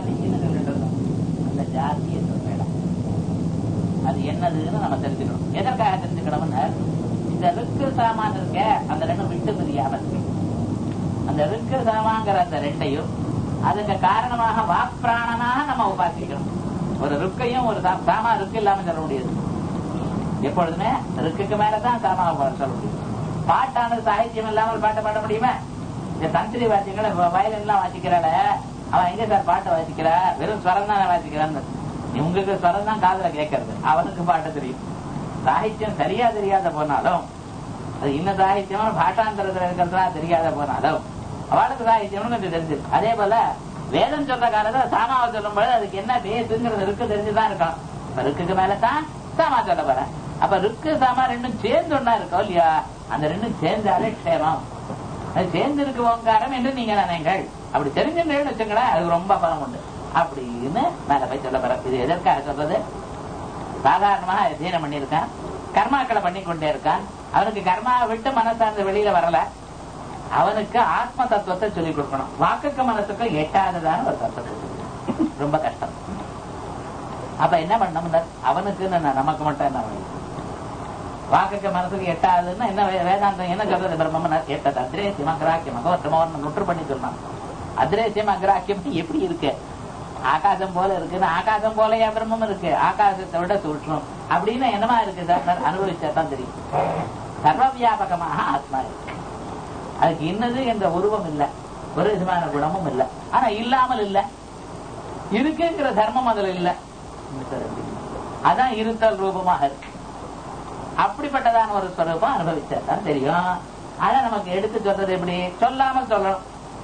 ஜாதின்னு சொல்லிட்டு இருந்தோம் அந்த ஜாதியை சொல்றேன் அது என்னதுன்னு நம்ம தெரிஞ்சுக்கணும் எதற்காக தெரிஞ்சுக்கணும்னு இந்த ரிக்கு சாமான் இருக்க அந்த ரெண்டும் விட்டு பிரியாம இருக்கு அந்த ரிக்கு சாமாங்கிற அந்த ரெண்டையும் அதுக்கு காரணமாக வாக்பிராணனாக நம்ம உபாசிக்கணும் ஒரு ருக்கையும் ஒரு சா- சாமா ருக்கு இல்லாம சொல்ல முடியாது எப்பொழுதுமே ருக்குக்கு மேலதான் சாமா சொல்ல முடியும் பாட்டானது சாகித்யம் இல்லாம ஒரு பாட்டை பாட முடியுமா இந்த தந்திரி வாசிக்கல வயலின் எல்லாம் வாசிக்கிறாள அவன் எங்க சார் பாட்டை வாசிக்கிறா வெறும் ஸ்வரம் தான் வாசிக்கிறான்னு உங்களுக்கு ஸ்வரம் தான் காதுல கேட்கறது அவனுக்கு பாட்டு தெரியும் சாகித்யம் சரியா தெரியாத போனாலும் அது இன்ன சாகித்யம் பாட்டாந்தரத்துல இருக்கிறதா தெரியாத போனாலும் அவளுக்கு சாகித்யம்னு கொஞ்சம் தெரிஞ்சிருக்கு அதே போல வேதம் சொல்ற காலத்துல சாமாவை சொல்லும் பொழுது அதுக்கு என்ன பேசுங்கிறது ருக்கு தெரிஞ்சுதான் இருக்கும் இப்ப ருக்குக்கு மேலதான் சாமா சொல்ல போறேன் அப்ப ருக்கு சாமா ரெண்டும் சேர்ந்து ஒன்னா இருக்கோம் இல்லையா அந்த ரெண்டும் சேர்ந்தாலே க்ஷேமம் அது சேர்ந்து இருக்கு ஓங்காரம் என்று நீங்க நினைங்கள் அப்படி தெரிஞ்சுன்னு வச்சுங்களேன் அது ரொம்ப பலம் உண்டு அப்படின்னு மேல போய் சொல்ல போற இது எதற்காக சொல்றது சாதாரணமாக அத்தியனம் பண்ணியிருக்கான் கர்மாக்களை பண்ணி கொண்டே இருக்கான் அவனுக்கு கர்மாவை விட்டு மனசார்ந்து வெளியில வரல அவனுக்கு ஆத்ம தத்துவத்தை சொல்லிக் கொடுக்கணும் வாக்குக்கு மனசுக்கு எட்டாததான ஒரு தத்துவத்தை சொல்லிக் கொடுக்கணும். ரொம்ப கஷ்டம் அப்ப என்ன பண்ணணும் அவனுக்கு நமக்கு மட்டும் என்ன வழி? வாக்குக்கு மனசுக்கு எட்டாதுன்னா என்ன வே- வேதாந்தம் என்ன சொல்றது பிரம்மன் எட்டது அத்ரேசியம் அக்ராக்கியம் அகோத்தமோன்னு நுற்று பண்ணி சொன்னான் அத்ரேசியம் அக்ராக்கியம் எப்படி இருக்கு ஆகாசம் போல இருக்குன்னு ஆகாசம் போலயா பிரம்மம் இருக்கு ஆகாசத்தை விட சூட்சம் அப்படின்னு என்னமா இருக்கு சார் அனுபவிச்சா தான் தெரியும் சர்வ வியாபகமாக ஆத்மா இருக்கு அதுக்கு இன்னது என்ற உருவம் இல்ல ஒரு விதமான குணமும் இல்ல ஆனா இல்லாமல் இல்ல இருக்குங்கிற தர்மம் அதுல இல்ல அதான் இருத்தல் ரூபமாக இருக்கு அப்படிப்பட்டதான ஒரு ஸ்வரூபம் அனுபவிச்சா தான் தெரியும் ஆனா நமக்கு எடுத்து சொல்றது எப்படி சொல்லாமல் சொல்லணும்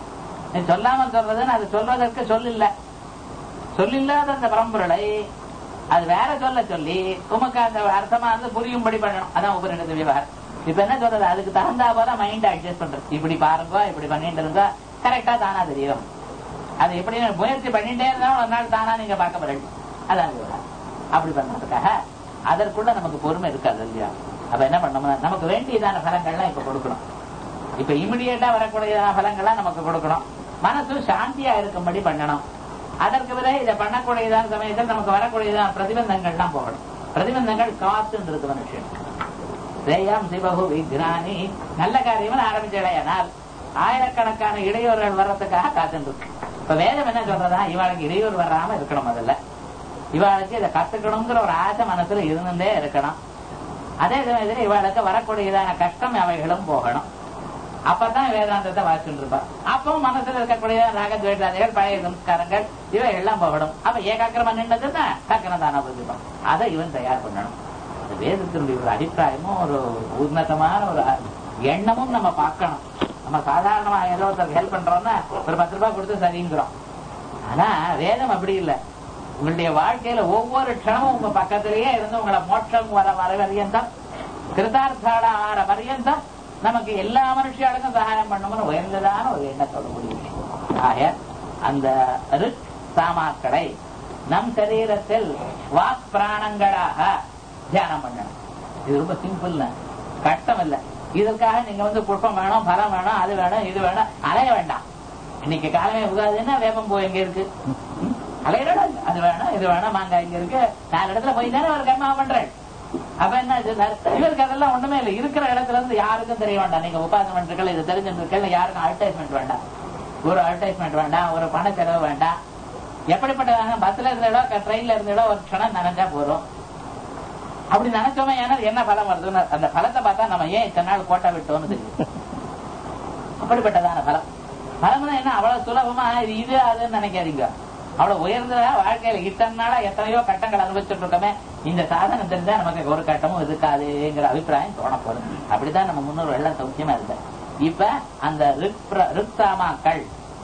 நீ சொல்லாமல் சொல்றதுன்னு அது சொல்வதற்கு சொல் இல்ல சொல்லில்லாத அந்த பரம்பொருளை அது வேற சொல்ல சொல்லி உமக்கு அந்த அர்த்தமா வந்து புரியும்படி பண்ணணும் அதான் உபரிடத்து விவகாரம் இப்ப என்ன சொல்றது அதுக்கு தகுந்தா போல மைண்ட் அட்ஜஸ்ட் பண்றது இப்படி பாருங்க இப்படி பண்ணிட்டு இருந்தா கரெக்டா தானா தெரியும் அது எப்படி முயற்சி பண்ணிட்டே இருந்தா ஒரு நாள் தானா நீங்க பார்க்க போறீங்க அதான் விவகாரம் அப்படி பண்ணதுக்காக அதற்குள்ள நமக்கு பொறுமை இருக்காது இல்லையா அப்ப என்ன பண்ணணும் நமக்கு வேண்டியதான பலங்கள்லாம் இப்ப கொடுக்கணும் இப்ப இமிடியேட்டா வரக்கூடியதான பலங்கள்லாம் நமக்கு கொடுக்கணும் மனசு சாந்தியா இருக்கும்படி பண்ணணும் அதற்கு பிறகு இதை பண்ணக்கூடியதான சமயத்தில் நமக்கு வரக்கூடியதான பிரதிபந்தங்கள்லாம் போகணும் பிரதிபந்தங்கள் காத்துன்னு இருக்கு மனுஷன் ஸ்ரேயாம் சிவகு விக்ரானி நல்ல காரியம் ஆரம்பிச்சடையானால் ஆயிரக்கணக்கான இடையூறுகள் வர்றதுக்காக காத்துட்டு இருக்கு இப்ப வேதம் என்ன சொல்றதா இவாளுக்கு இடையூறு வராம இருக்கணும் முதல்ல இவாளுக்கு இதை கத்துக்கணுங்கிற ஒரு ஆசை மனசுல இருந்துட்டே இருக்கணும் அதே சமயத்துல இவாளுக்கு வரக்கூடியதான கஷ்டம் அவைகளும் போகணும் அப்பதான் வேதாந்தத்தை வாசிச்சுட்டு இருப்பா அப்பவும் மனசுல இருக்கக்கூடிய ராகத்வேஷாதிகள் பழைய சம்ஸ்காரங்கள் இவை எல்லாம் போகணும் அப்ப ஏகாக்கிரமம் நின்றதுன்னா டக்குனு தானா புரிஞ்சுப்பான் அதை இவன் தயார் பண்ணணும் அது வேதத்தினுடைய ஒரு அபிப்பிராயமும் ஒரு உன்னதமான ஒரு எண்ணமும் நம்ம பார்க்கணும் நம்ம சாதாரணமா ஏதோ ஒருத்தருக்கு ஹெல்ப் பண்றோம்னா ஒரு பத்து ரூபாய் கொடுத்து சரிங்கிறோம் ஆனா வேதம் அப்படி இல்லை உங்களுடைய வாழ்க்கையில ஒவ்வொரு க்ஷணமும் உங்க பக்கத்திலேயே இருந்து உங்களை மோட்சம் வர வர பரியந்தம் கிருதார்த்தாட ஆற பரியந்தம் நமக்கு எல்லா மனுஷியாளுக்கும் சகாயம் பண்ணணும்னு உயர்ந்ததான ஒரு எண்ணத்தோட முடியும் ஆக அந்த ரிக் சாமாக்களை நம் சரீரத்தில் வாக் பிராணங்களாக தியானம் பண்ணணும் இது ரொம்ப சிம்பிள் கஷ்டம் இல்ல இதற்காக நீங்க வந்து புஷ்பம் வேணும் பலம் வேணும் அது வேணும் இது வேணும் அலைய வேண்டாம் இன்னைக்கு காலமே உகாதுன்னா வேப்பம் பூ எங்க இருக்கு ம்? அலையிறோம் அது வேணும் இது வேணும் மாங்காய் இங்க இருக்கு நாலு இடத்துல போய் தானே ஒரு கர்மா பண்றேன் அப்ப என்ன இது? இவருக்கு அதெல்லாம் ஒண்ணுமே இல்லை இருக்கிற இடத்துல இருந்து யாருக்கும் தெரிய வேண்டாம் நீங்க உபாசனம் பண்றீர்கள் இது தெரிஞ்சிருக்கீங்க யாருக்கும் அட்வர்டைஸ்மெண்ட் வேண்டாம் ஒரு அட்வர்டைஸ்மெண்ட் வேண்டாம் ஒரு பண செலவு வேண்டாம் எப்படிப்பட்டதாங்க பஸ்ல இருந்த இடம் ட்ரெயின்ல இருந்த இடம் ஒரு க்ஷணம் நினைஞ்சா போதும் அப்படி நினைச்சோமே ஏன்னா என்ன பலம் வருதுன்னு அந்த பலத்தை பார்த்தா நம்ம ஏன் இத்தனை நாள் கோட்டை விட்டோம்னு தெரியும் அப்படிப்பட்டதான பலம் பலம்னா என்ன அவ்வளவு சுலபமா இது இது அதுன்னு நினைக்காதீங்க அவ்வளவு உயர்ந்ததா வாழ்க்கையில இத்தனை நாளா எத்தனையோ கட்டங்கள் அனுபவிச்சுட்டு இருக்கோமே இந்த சாதனம் தெரிஞ்சா நமக்கு ஒரு கட்டமும் இருக்காதுங்கிற அபிப்பிராயம் தோணப்படும் அப்படிதான் நம்ம முன்னோர் எல்லாம் சௌக்கியமா இருந்த இப்ப அந்த ரிக்- ரிக்தாமாக்கள்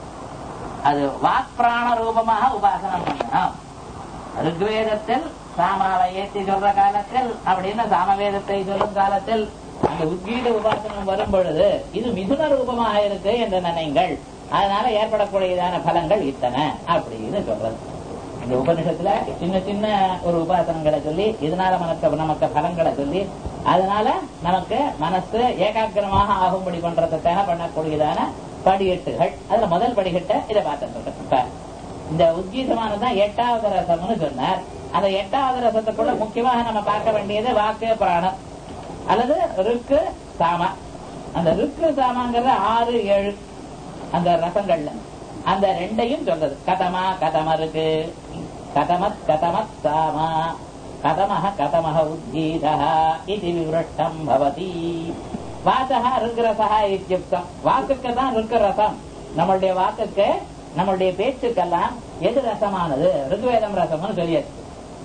அது வாக்பிராண ரூபமாக உபாசனம் பண்ணணும் ருக்வேதத்தில் சாமாவை ஏற்றி சொல்ற காலத்தில் அப்படின்னு சாமவேதத்தை சொல்லும் காலத்தில் அந்த உத்கீத உபாசனம் வரும் பொழுது இது மிதுன ரூபமாக இருக்கு என்று நினைங்கள் அதனால ஏற்படக்கூடியதான பலங்கள் இத்தனை அப்படின்னு சொல்றது இந்த உபனிஷத்துல சின்ன சின்ன ஒரு உபாசனங்களை சொல்லி இதனால நமக்கு நமக்கு பலங்களை சொல்லி அதனால நமக்கு மனசு ஏகாக்கிரமாக ஆகும்படி பண்றதுக்காக பண்ணக்கூடியதான படிக்கட்டுகள் அதுல முதல் படிக்கட்டை இதை பார்த்து சொல்றேன் இப்ப இந்த உத்கீதமானதான் எட்டாவது ரசம்னு சொன்னார் அந்த எட்டாவது ரசத்துக்குள்ள முக்கியமாக நம்ம பார்க்க வேண்டியது வாக்கு பிராணம் அல்லது ருக்கு சாமா அந்த ருக்கு சாமாங்கிறது ஆறு ஏழு அந்த ரசங்கள்ல அந்த ரெண்டையும் சொல்றது கதமா கதம இருக்கு கதமத் கதமத் சாமா கதமஹ கதமஹ உத்கீதா இது விவருஷ்டம் பவதி வாசகா ருக்ரசா இத்தியுக்தம் வாக்குக்கு தான் ருக்கு ரசம் நம்மளுடைய வாக்குக்கு நம்மளுடைய பேச்சுக்கெல்லாம் எது ரசமானது ருக்வேதம் ரசம்னு சொல்லியாச்சு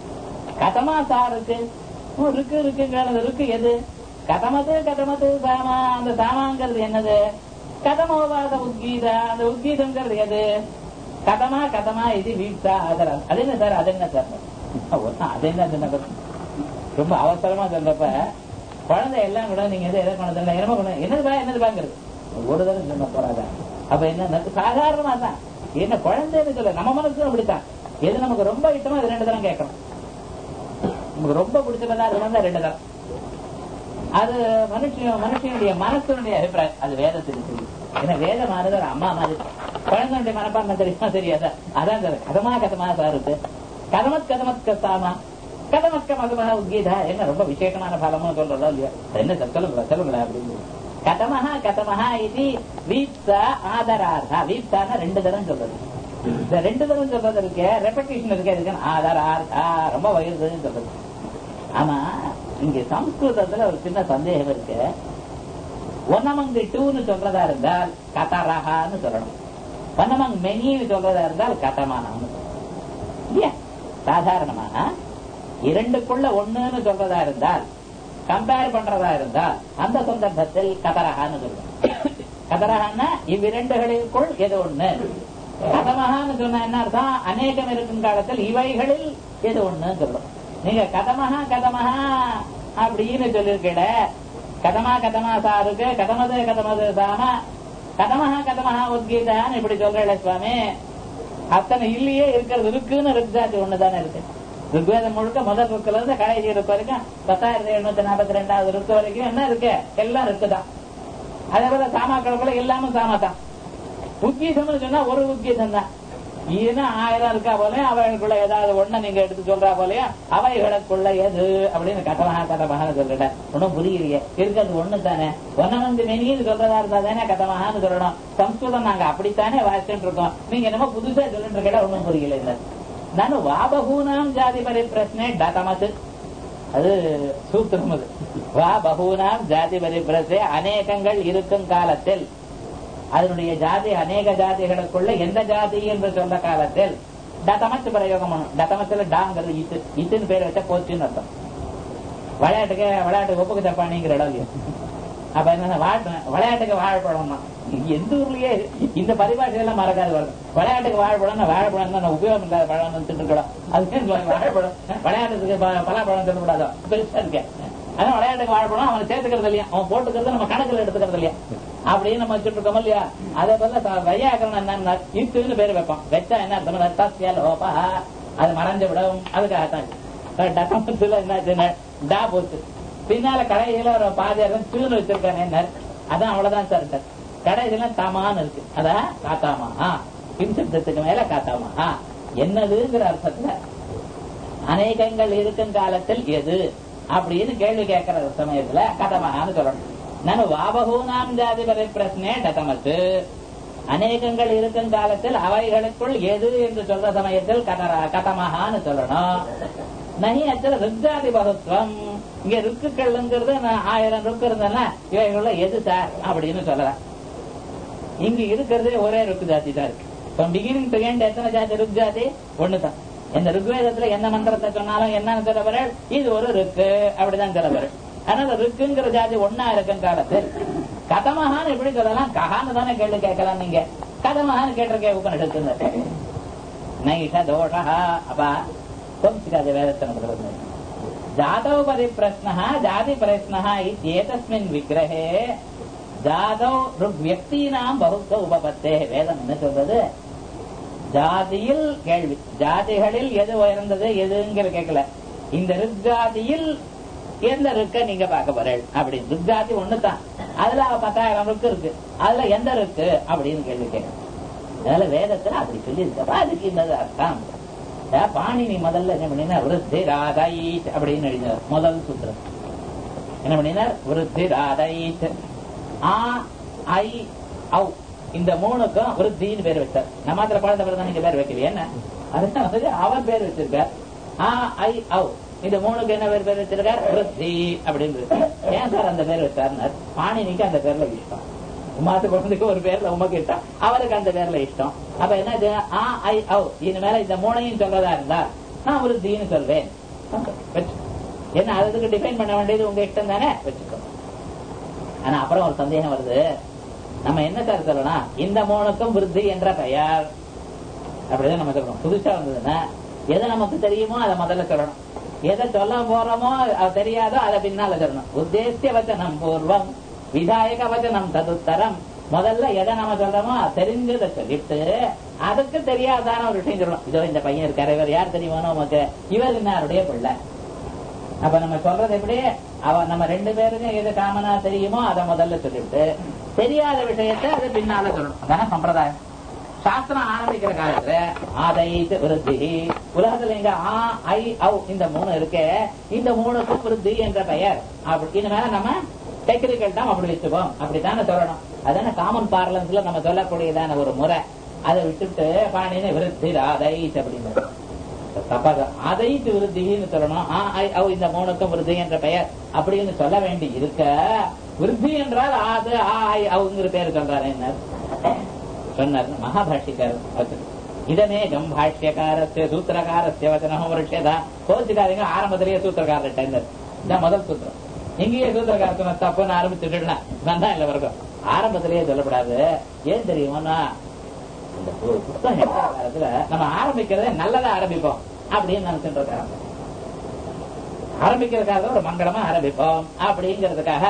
கதமா சா இருக்கு ஓ, இருக்கு இருக்குங்கிறது இருக்கு எது கதமது கதமது சாமா அந்த சாமாங்கிறது என்னது கதமோவாத உத்கீதா அந்த உத்கீதங்கிறது எது கதமா கதமா இது வீட்சா அதரம் அது என்ன சார் அது என்ன சார் ஒன்னும் அது என்ன அது என்ன ரொம்ப அவசரமா சொல்றப்ப குழந்தை எல்லாம் கூட நீங்க எதை எதை கொண்டு வரல என்னமோ கொண்டு என்னதுப்பா என்னதுப்பாங்கிறது ஒரு தடவை சொல்ல போறாங்க அப்ப என்ன சாதாரணமா தான் என்ன குழந்தைன்னு சொல்ல நம்ம மனசும் அப்படித்தான் எது நமக்கு ரொம்ப இஷ்டமோ அது ரெண்டு தரம் கேட்கணும் நமக்கு ரொம்ப பிடிச்சதா அது வந்தா ரெண்டு தரம் அது மனுஷன் மனுஷனுடைய மனசனுடைய அபிப்பிராயம் அது வேதத்துக்கு தெரியும் ஏன்னா வேதமானது ஒரு அம்மா மாதிரி குழந்தையுடைய மனப்பான்மை தெரியுமா தெரியாதா அதான் சொல்றேன். கதமா கதமா சாருக்கு கதமத் கதமத் கத்தாமா கதமக்க மகமா உத்கீதா என்ன ரொம்ப விசேஷமான பலமும் சொல்றதோ இல்லையா என்ன சார் சொல்லுங்க சொல்லுங்களேன் அப்படின்னு கதமஹா கதமஹா இது வீப்சா ஆதரார்த்தா வீப்சான்னா ரெண்டு தரம் சொல்றது இந்த ரெண்டு தரம் சொல்றது இருக்கு ரெப்படேஷன் இருக்கு அதுக்கு ஆதரார்த்தா ரொம்ப வயிறுதுன்னு சொல்றது ஆமா இங்க சம்ஸ்கிருதத்துல ஒரு சின்ன சந்தேகம் இருக்கு ஒன்னமங்கு டூன்னு சொல்றதா இருந்தால் கதரஹான்னு சொல்லணும் ஒன்னமங் மெனின்னு சொல்றதா இருந்தால் கதமானான்னு சொல்லணும் இல்லையா சாதாரணமான இரண்டுக்குள்ள ஒண்ணுன்னு சொல்றதா இருந்தால் கம்பேர் பண்றதா இருந்தால் அந்த சந்தர்ப்பத்தில் கதரஹான்னு சொல்லணும் கதரஹான்னா இவ்விரண்டுகளுக்குள் எது ஒண்ணு கதமகான்னு சொன்ன என்ன அர்த்தம் அநேகம் இருக்கும் காலத்தில் இவைகளில் எது ஒண்ணு சொல்லணும் நீங்க கதமஹா கதமஹா அப்படின்னு சொல்லிருக்கீட கதமா கதமா சாருக்கு கதமது கதமது சாம கதமஹா கதமஹா உத்கீதான்னு இப்படி சொல்றேன் சுவாமி அத்தனை இல்லையே இருக்கிறது இருக்குன்னு ருக்ஜாதி ஒண்ணுதானே இருக்கு ருக்வேதம் முழுக்க முதல் ருக்குல இருந்து கடைசி ருக்கு வரைக்கும் பத்தாயிரத்தி எழுநூத்தி நாற்பத்தி ரெண்டாவது ருக்கு வரைக்கும் என்ன இருக்கு எல்லாம் இருக்குதான் அதே போல சாமாக்களுக்குள்ள எல்லாமே சாமா தான் உத்கீதம்னு சொன்னா ஒரு உத்கீதம் தான் இதுனா ஆயிரம் இருக்கா போல அவைகளுக்குள்ள ஏதாவது ஒண்ணு நீங்க எடுத்து சொல்றா போலயா அவைகளுக்குள்ள எது அப்படின்னு கதமகா கதமகான்னு சொல்லிட்டேன் ஒன்னும் புரியலையே இருக்கிறது ஒண்ணு தானே ஒன்ன வந்து மெனின்னு சொல்றதா இருந்தா தானே கதமகான்னு சொல்லணும் சம்ஸ்கிருதம் நாங்க அப்படித்தானே வாசிச்சுட்டு இருக்கோம் நீங்க என்னமோ புதுசா சொல்லிட்டு இருக்கா ஒன்னும் புரியல இல்ல நான் வாபகூனாம் ஜாதி பரி பிரச்சனை டதமது அது சூத்திரம் அது வா பகூனாம் ஜாதி பரி பிரச்சனை அநேகங்கள் இருக்கும் காலத்தில் அதனுடைய ஜாதி அநேக ஜாதிகளுக்குள்ள எந்த ஜாதி என்று சொல்ற காலத்தில் டதமத்து பிரயோகம் பண்ணும் டதமத்துல டாங்கிறது இத்து இத்துன்னு பேர் வச்சா போச்சுன்னு அர்த்தம் விளையாட்டுக்கு விளையாட்டுக்கு ஒப்புக்கு தப்பானிங்கிற இடம் இல்லையா அப்ப என்ன வாழ்- விளையாட்டுக்கு வாழைப்பழம் தான் எந்த ஊர்லயே இந்த பரிபாஷையெல்லாம் மறக்காது வரும் விளையாட்டுக்கு வாழைப்பழம் வாழைப்பழம் தான் உபயோகம் இல்லாத பழம் திட்டுக்கலாம் அதுக்கு வாழைப்பழம் விளையாட்டுக்கு ப- பலாப்பழம் சொல்லக்கூடாதோ பெருசா இருக்கேன் அதான் விளையாட்டுக்கு வாழைப்பழம் அவன் சேர்த்துக்கிறது இல்லையா அவன் போட்டுக்கிறது நம்ம கணக்குல எடுத்துக்கிறது இல்லையா அப்படின்னு நம்ம வச்சுட்டு இருக்கோம் இல்லையா அதே போல ச- வையாகரணம் என்னன்னா இத்துன்னு பேர் வைப்பான் வச்சா என்ன அர்த்தம் தஸ்யால் ஓப்பா அது மறைஞ்சு விடும் அதுக்காகத்தான் டக்கமத்துல என்ன டா போச்சு பின்னால கடைசியில ஒரு பாதியாரம் தூண் வச்சிருக்கானே என்ன அதான் அவ்வளவுதான் சார் சார் கடைசியில தமான்னு இருக்கு அதான் காத்தாமா பின்சப்தத்துக்கு மேல காத்தாமா என்னதுங்கிற அர்த்தத்துல அநேகங்கள் இருக்கும் காலத்தில் எது அப்படின்னு கேள்வி கேட்கிற சமயத்துல கதமகான்னு சொல்லணும் நான் வாபகூனாம் ஜாதி வரை பிரச்சனை டதமத்து அநேகங்கள் இருக்கும் காலத்தில் அவைகளுக்குள் எது என்று சொல்ற சமயத்தில் கதரா கதமகான்னு சொல்லணும் நகி அச்சல ருக்ஜாதி பகுத்துவம் இங்க ருக்குகள்ங்கிறது நான் ஆயிரம் ருக்கு இருந்தேன்னா இவைகளுள்ள எது சார் அப்படின்னு சொல்லலாம் இங்க இருக்கிறதே ஒரே ருக்கு ஜாதி தான் இருக்கு from beginning to end எத்தனை ஜாதி ருக்கு ஜாதி ஒண்ணுதான் இந்த ருக்வேதத்துல எந்த மந்திரத்தை சொன்னாலும் என்னன்னு சொல்லவர்கள் இது ஒரு ருக்கு அப்படிதான் சொல்லவர்கள் அதனால ருக்குங்கிற ஜாதி ஒன்னா இருக்கும் காலத்தில் கதமகான்னு எப்படி சொல்லலாம் ககான்னு தானே கேள்வி கேட்கலாம் நீங்க கதமகான்னு கேட்டிருக்கே உபனிஷத்து நைஷ தோஷா அப்பா கோபிக்காத வேதத்தை நமக்கு जातौ परिप्रश्नः जातिप्रश्नः इत्येतस्मिन् विग्रहे ஜாதவ் ருக்வியக்தீனாம் பகுத்த உபபத்தே வேதம் என்ன சொல்றது ஜாதியில் கேள்வி ஜாதிகளில் எது உயர்ந்தது எதுங்கிற கேட்கல இந்த ருக்ஜாதியில் எந்த ருக்க நீங்க பார்க்க போறேன் அப்படின்னு ருக்ஜாதி ஒண்ணுதான் அதுல பத்தாயிரம் ருக்கு இருக்கு அதுல எந்த ருக்கு அப்படின்னு கேள்வி கேட்கணும் அதனால வேதத்துல அப்படி சொல்லி இருக்கப்பா அதுக்கு இந்த அர்த்தம் அதான் பாணினி முதல்ல என்ன பண்ணினா விருத்தி ராதைத் அப்படின்னு எழுதினார் முதல் சூத்திரம் என்ன பண்ணினார் விருத்தி ராதைத் ஆ ஐ ஔ இந்த மூணுக்கும் விருத்தின்னு பேர் வச்சார் நம்ம மாத்திர குழந்தை பேர் தான் நீங்க பேர் வைக்கலையே என்ன அதுதான் வந்து அவர் பேர் வச்சிருக்கார் ஆ ஐ ஔ இந்த மூணுக்கு என்ன பேர் பேர் வச்சிருக்கார் விருத்தி அப்படின்னு ஏன் சார் அந்த பேர் வச்சார்னார் பாணினிக்கு அந்த பேர்ல இஷ்டம் உமாத்து குழந்தைக்கு ஒரு பேர்ல உமக்கு இஷ்டம் அவருக்கு அந்த பேர்ல இஷ்டம் அப்ப என்ன இது? ஆ ஐ ஔ இனிமேல இந்த மூணையும் சொல்றதா இருந்தா நான் விருத்தின்னு சொல்வேன் வச்சு என்ன அதுக்கு டிஃபைன் பண்ண வேண்டியது உங்க இஷ்டம் தானே வச்சுக்கோ ஆனா அப்புறம் ஒரு சந்தேகம் வருது நம்ம என்ன சார் சொல்லணும் இந்த மூணுக்கும் விருத்தி என்ற பெயர் அப்படிதான் நம்ம சொல்லணும் புதுசா வந்ததுன்னா எது நமக்கு தெரியுமோ அதை முதல்ல சொல்லணும் எதை சொல்ல போறோமோ அது தெரியாதோ அதை பின்னால சொல்லணும் உத்தேசிய வச்சனம் பூர்வம் விதாயக வச்சனம் ததுத்தரம் முதல்ல எதை நம்ம சொல்றோமோ அது தெரிஞ்சதை சொல்லிட்டு அதுக்கு தெரியாதான ஒரு விஷயம் சொல்லணும் இதோ இந்த பையன் இருக்காரு இவர் யார் தெரியுமோ நமக்கு இவர் இன்னாருடைய பிள்ளை அப்ப நம்ம சொல்றது எப்படி அவ நம்ம ரெண்டு பேருக்கும் எது காமனா தெரியுமோ அதை முதல்ல சொல்லிவிட்டு தெரியாத விஷயத்தை அது பின்னால சொல்லணும் அதான சம்பிரதாயம் சாஸ்திரம் ஆரம்பிக்கிற காலத்துல ஆதைத்து விருத்தி உலகத்துல இங்க ஆ ஐ ஔ இந்த மூணு இருக்கு இந்த மூணுக்கும் விருத்தி என்ற பெயர் அப்படி இது மேல நம்ம டெக்னிக்கல் தான் அப்படி வச்சுப்போம் அப்படித்தானே சொல்லணும் அதான காமன் பார்லன்ஸ்ல நம்ம சொல்லக்கூடியதான ஒரு முறை அதை விட்டுட்டு பாணினி விருத்தி ஆதைத் அப்படின்னு தப்பாக அதைத்து விருத்தின்னு சொல்லணும் ஆ ஐ ஔ இந்த மூணுக்கும் விருத்தி என்ற பெயர் அப்படின்னு சொல்ல வேண்டி இருக்க விருத்தி என்றால் ஆது ஆ ஐ ஔங்கிற பேர் சொல்றாரு என்ன சொன்னார் மகாபாஷ்யக்காரர் வச்சனம் இதமேகம் பாஷ்யக்காரஸ்ய சூத்திரகாரஸ்ய வச்சனம் வருஷதா கோச்சுக்காதீங்க ஆரம்பத்திலேயே சூத்திரக்காரர்கிட்ட இதான் முதல் சூத்திரம் இங்கேயே சூத்திரக்காரத்தன தப்புன்னு ஆரம்பிச்சுட்டுலாம் நான் தான் இல்ல வரைக்கும் ஆரம்பத்திலேயே சொல்லப்படாது ஏன் தெரியுமாண்ணா இந்த பு- புத்தகம் எழுதுற காலத்துல நம்ம ஆரம்பிக்கிறதே நல்லதா ஆரம்பிப்போம் அப்படின்னு நினைச்சுட்டு இருக்காங்க ஆரம்பிக்கிறதுக்காக ஒரு மங்களமா ஆரம்பிப்போம் அப்படிங்கிறதுக்காக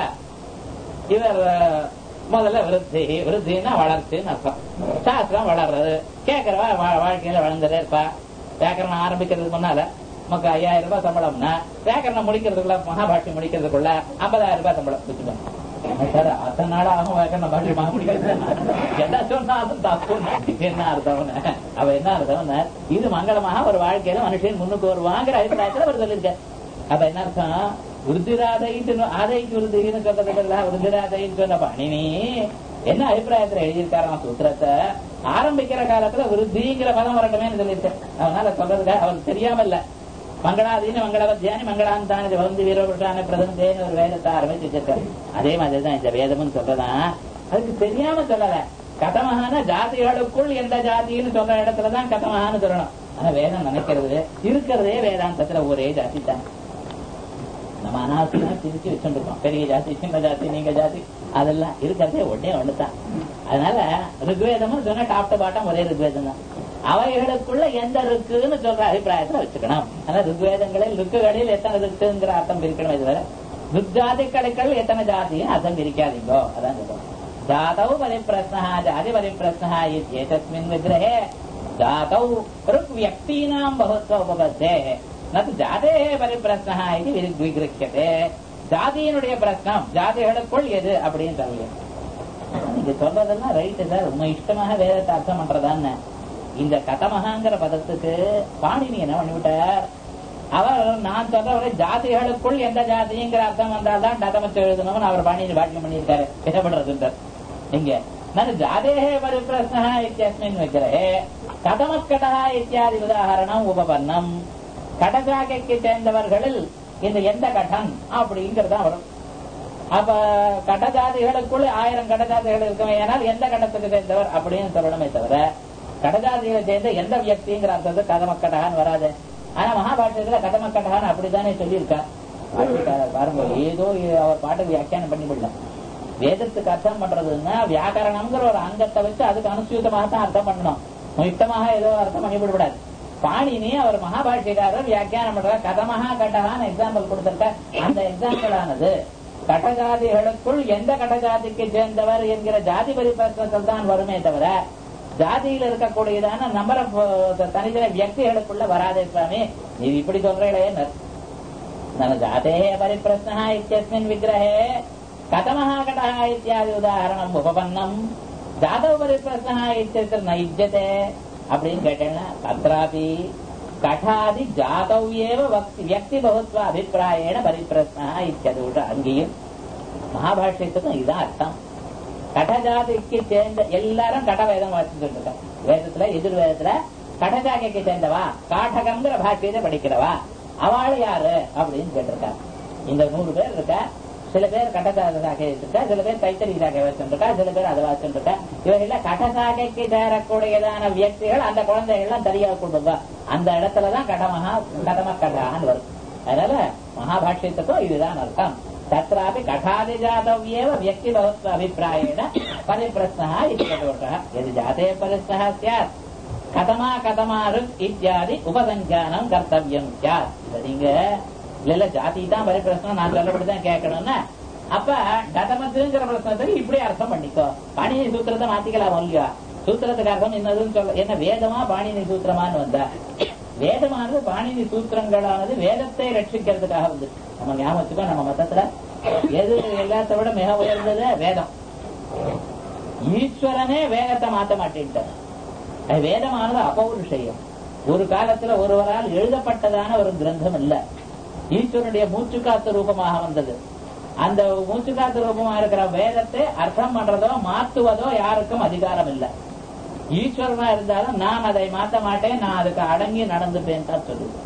இவர் அஹ், முதல்ல விருத்தி விருத்தின்னா வளர்ச்சின்னு அர்த்தம் சாஸ்திரம் வளர்றது கேட்கறவா வா- வாழ்க்கையில வளர்ந்துட்டே இருப்பா வியாக்கரணம் ஆரம்பிக்கிறதுக்கு முன்னால நமக்கு ஐயாயிரம் ரூபாய் சம்பளம்னா வியாக்கரணம் முடிக்கிறதுக்குள்ள மகாபாஷ்யம் முடிக்கிறதுக்குள்ள ஐம்பதாயிரம் ரூபாய் சம்பளம் வச்சுக்கோங்க சார் அத்தனை நாள் ஆகும் வியாக்கரணம் பாஷ்யம் முடிக்கிறது என்ன சொன்னாலும் தப்பு என்ன அர்த்தம்னு அவ என்ன அர்த்தம்னு இது மங்களமாக ஒரு வாழ்க்கையில மனுஷன் முன்னுக்கு வருவாங்கிற அபிப்பிராயத்துல அவர் சொல்லியிருக்கார் அப்ப என்ன அர்த்தம் விருத்திராதைட்டு ஆதைக்கு விருத்தின்னு சொல்றதுல விருத்திராதைன்னு சொன்ன பணினி என்ன அபிப்பிராயத்துல எழுதியிருக்காராம் சூத்திரத்தை ஆரம்பிக்கிற காலத்துல விருத்திங்கிற பதம் வரட்டுமேன்னு சொல்லியிருக்கேன் அதனால சொல்றதுக்காக அவருக்கு தெரியாம இல்ல மங்களாதீன மங்களவத்தியானி மங்களாந்தானி வந்து வீரபுருஷான பிரதந்தேன்னு ஒரு வேதத்தை ஆரம்பிச்சு வச்சிருக்காரு அதே மாதிரிதான் இந்த வேதம்னு சொல்றதான் அதுக்கு தெரியாம சொல்லல கதமகான ஜாதிகளுக்குள் எந்த ஜாதின்னு சொல்ற இடத்துலதான் கதமகான்னு சொல்லணும் ஆனா வேதம் நினைக்கிறது இருக்கிறதே வேதாந்தத்துல ஒரே ஜாதி தான் நம்ம அனாவசியமா பிரிச்சு வச்சுருக்கோம் பெரிய ஜாதி சின்ன ஜாதி நீங்க ஜாதி அதெல்லாம் இருக்கிறதே ஒன்னே ஒண்ணுதான் அதனால ருக்வேதமும் சொன்னா டாப் டு பாட்டம் ஒரே ருக்வேதம் தான் அவைகளுக்குள்ள எந்த ருக்குன்னு சொல்ற அபிப்பிராயத்துல வச்சுக்கணும் ஆனா ருக்வேதங்களில் ருக்குகளில் எத்தனை ருக்குங்கிற அர்த்தம் இருக்கணும் இதுவரை ருக்ஜாதி கடைகள் எத்தனை ஜாதியும் அர்த்தம் இருக்காதீங்கோ அதான் சொல்றோம் ஜாதௌ பரிப்பிரஸ்னா ஜாதி பரிப்பிரஸ்னா ஏதஸ்மின் விக்கிரகே ஜாதௌ ருக் வியக்தீனாம் பகுத்வ உபபத்தே நது ஜாதே பரிப்பிரஸ்னா இது விரு- விகிருக்கியதே ஜாதியினுடைய பிரச்சனம் ஜாதிகளுக்குள் எது அப்படின்னு சொல்லுங்க நீங்க சொல்றதெல்லாம் ரைட்டு சார் உங்க இஷ்டமாக வேதத்தை அர்த்தம் பண்றதான்னு இந்த கதமகாங்கிற பதத்துக்கு பாணினி என்ன பண்ணிவிட்டார் அவர் நான் சொல்றவரை ஜாதிகளுக்குள் எந்த ஜாதிங்கிற அர்த்தம் வந்தால்தான் டதமச்சு எழுதணும்னு அவர் பாணினி வாக்கியம் பண்ணியிருக்காரு என்ன பண்றது நீங்க நான் ஜாதே பரிப்பிரஸ்னா இத்தியஸ்மின் விக்கிரகே கதமக்கடா இத்தியாதி உதாகரணம் உபபன்னம் கடஜாகைக்கு சேர்ந்தவர்களில் இந்த எந்த கடன் அப்படிங்கறதா வரும் அப்ப கடஜாதிகளுக்குள் ஆயிரம் கடஜாதிகள் இருக்குமே ஏனால் எந்த கடத்துக்கு சேர்ந்தவர் அப்படின்னு சொல்லணுமே தவிர கடஜாதிகளை சேர்ந்த எந்த வியக்திங்கிற அர்த்தத்தை கதமக்கடகான்னு வராது ஆனா மகாபாரதத்துல கதமக்கடகான்னு அப்படித்தானே சொல்லியிருக்கா பாட்டுக்காரர் பாருங்க ஏதோ அவர் பாட்டுக்கு வியாக்கியானம் பண்ணி விடல வேதத்துக்கு அர்த்தம் பண்றதுன்னா வியாக்கரணம்ங்கிற ஒரு அங்கத்தை வச்சு அதுக்கு அனுசூதமாக தான் அர்த்தம் பண்ணணும் யுக்தமாக ஏதோ அர்த்தம் பண்ணி விடக்கூடாது பாணினி அவர் மகாபாஷ்யக்காரர் வியாக்கியானம் பண்றார் கதமகா கட்டகான்னு எக்ஸாம்பிள் கொடுத்திருக்க அந்த எக்ஸாம்பிள் ஆனது கடஜாதிகளுக்குள் எந்த கடஜாதிக்கு சேர்ந்தவர் என்கிற ஜாதி பரிபிரசனத்தில் தான் வருமே தவிர ஜாதியில் இருக்கக்கூடியதான நம்பர் தனித்தனி வியக்திகளுக்குள்ள வராதே சுவாமி நீ இப்படி சொல்றீங்களே ந ஜாதே பரிப்பிரஸ்னः इत्यस्मिन् विग्रहे कथमः घटः इत्यादि उदाहरणम् उपपन्नम् ஜாதவ பரிப்பிரசனா இத்தியத்தில் நைஜ்யதே அப்படின்னு கேட்டேன்னா தத்ராபி கடாதி ஜாதவ்யேவ வக்தி வியக்தி பகுத்வ அபிப்பிராயேன பரிப்பிரசனா இத்தியது விட அங்கேயும் மகாபாஷ்யத்துக்கும் இதான் அர்த்தம் கடஜாதிக்கு சேர்ந்த எல்லாரும் கடவேதம் வாசிச்சுட்டு இருக்காங்க வேதத்துல எதிர்வேதத்துல கடஜாகைக்கு சேர்ந்தவா காட்டகங்கிற பாஷையில படிக்கிறவா அவள் யாரு அப்படின்னு கேட்டிருக்காங்க இந்த நூறு பேர் இருக்கா சில பேர் கடசாகை இருக்கா சில பேர் தைத்தறி சாகை வச்சுருக்கா சில பேர் அதை வச்சுருக்கா இவர்கள கடசாகைக்கு சேரக்கூடியதான வியக்திகள் அந்த குழந்தைகள்லாம் தனியாக கொண்டு அந்த இடத்துலதான் கடமகா கடம கடான்னு வரும் அதனால மகாபாஷ்யத்துக்கும் இதுதான் அர்த்தம் तत्रापि कठादिजातव्येव व्यक्तिभवत्व अभिप्रायेण परिप्रश्नः इत्यतोषः यदि जाते परिश्नः स्यात् கதமா கதமா ருக் இத்தியாதி உபசஞ்சானம் கர்த்தவியம் ஸ்யாத் இதை நீங்க இல்ல இல்ல ஜாதி தான் வரி பிரச்சனை நான் சொல்லப்படிதான் கேட்கணும்னா அப்ப கதமத்துங்கிற பிரச்சனத்துக்கு இப்படி அர்த்தம் பண்ணிக்கோ பாணினி சூத்திரத்தை மாத்திக்கலாம் இல்லையா சூத்திரத்துக்கு அர்த்தம் என்னதுன்னு சொல்ல என்ன வேதமா பாணினி சூத்திரமான்னு வந்தா வேதமானது பாணினி சூத்திரங்களானது வேதத்தை ரட்சிக்கிறதுக்காக வந்து நம்ம ஞாபகம் வச்சுக்கோ நம்ம மதத்துல எது எல்லாத்த விட மிக உயர்ந்தது வேதம் ஈஸ்வரனே வேதத்தை மாத்த மாட்டேன்ட்டார் அது வேதமானது அபௌருஷயம் ஒரு காலத்துல ஒருவரால் எழுதப்பட்டதான ஒரு கிரந்தம் இல்ல ஈஸ்வரனுடைய மூச்சுக்காத்து ரூபமாக வந்தது அந்த மூச்சுக்காத்து ரூபமா இருக்கிற வேதத்தை அர்த்தம் பண்றதோ மாத்துவதோ யாருக்கும் அதிகாரம் இல்லை ஈஸ்வரனா இருந்தாலும் நான் அதை மாத்த மாட்டேன் நான் அதுக்கு அடங்கி நடந்துப்பேன் தான் சொல்லுது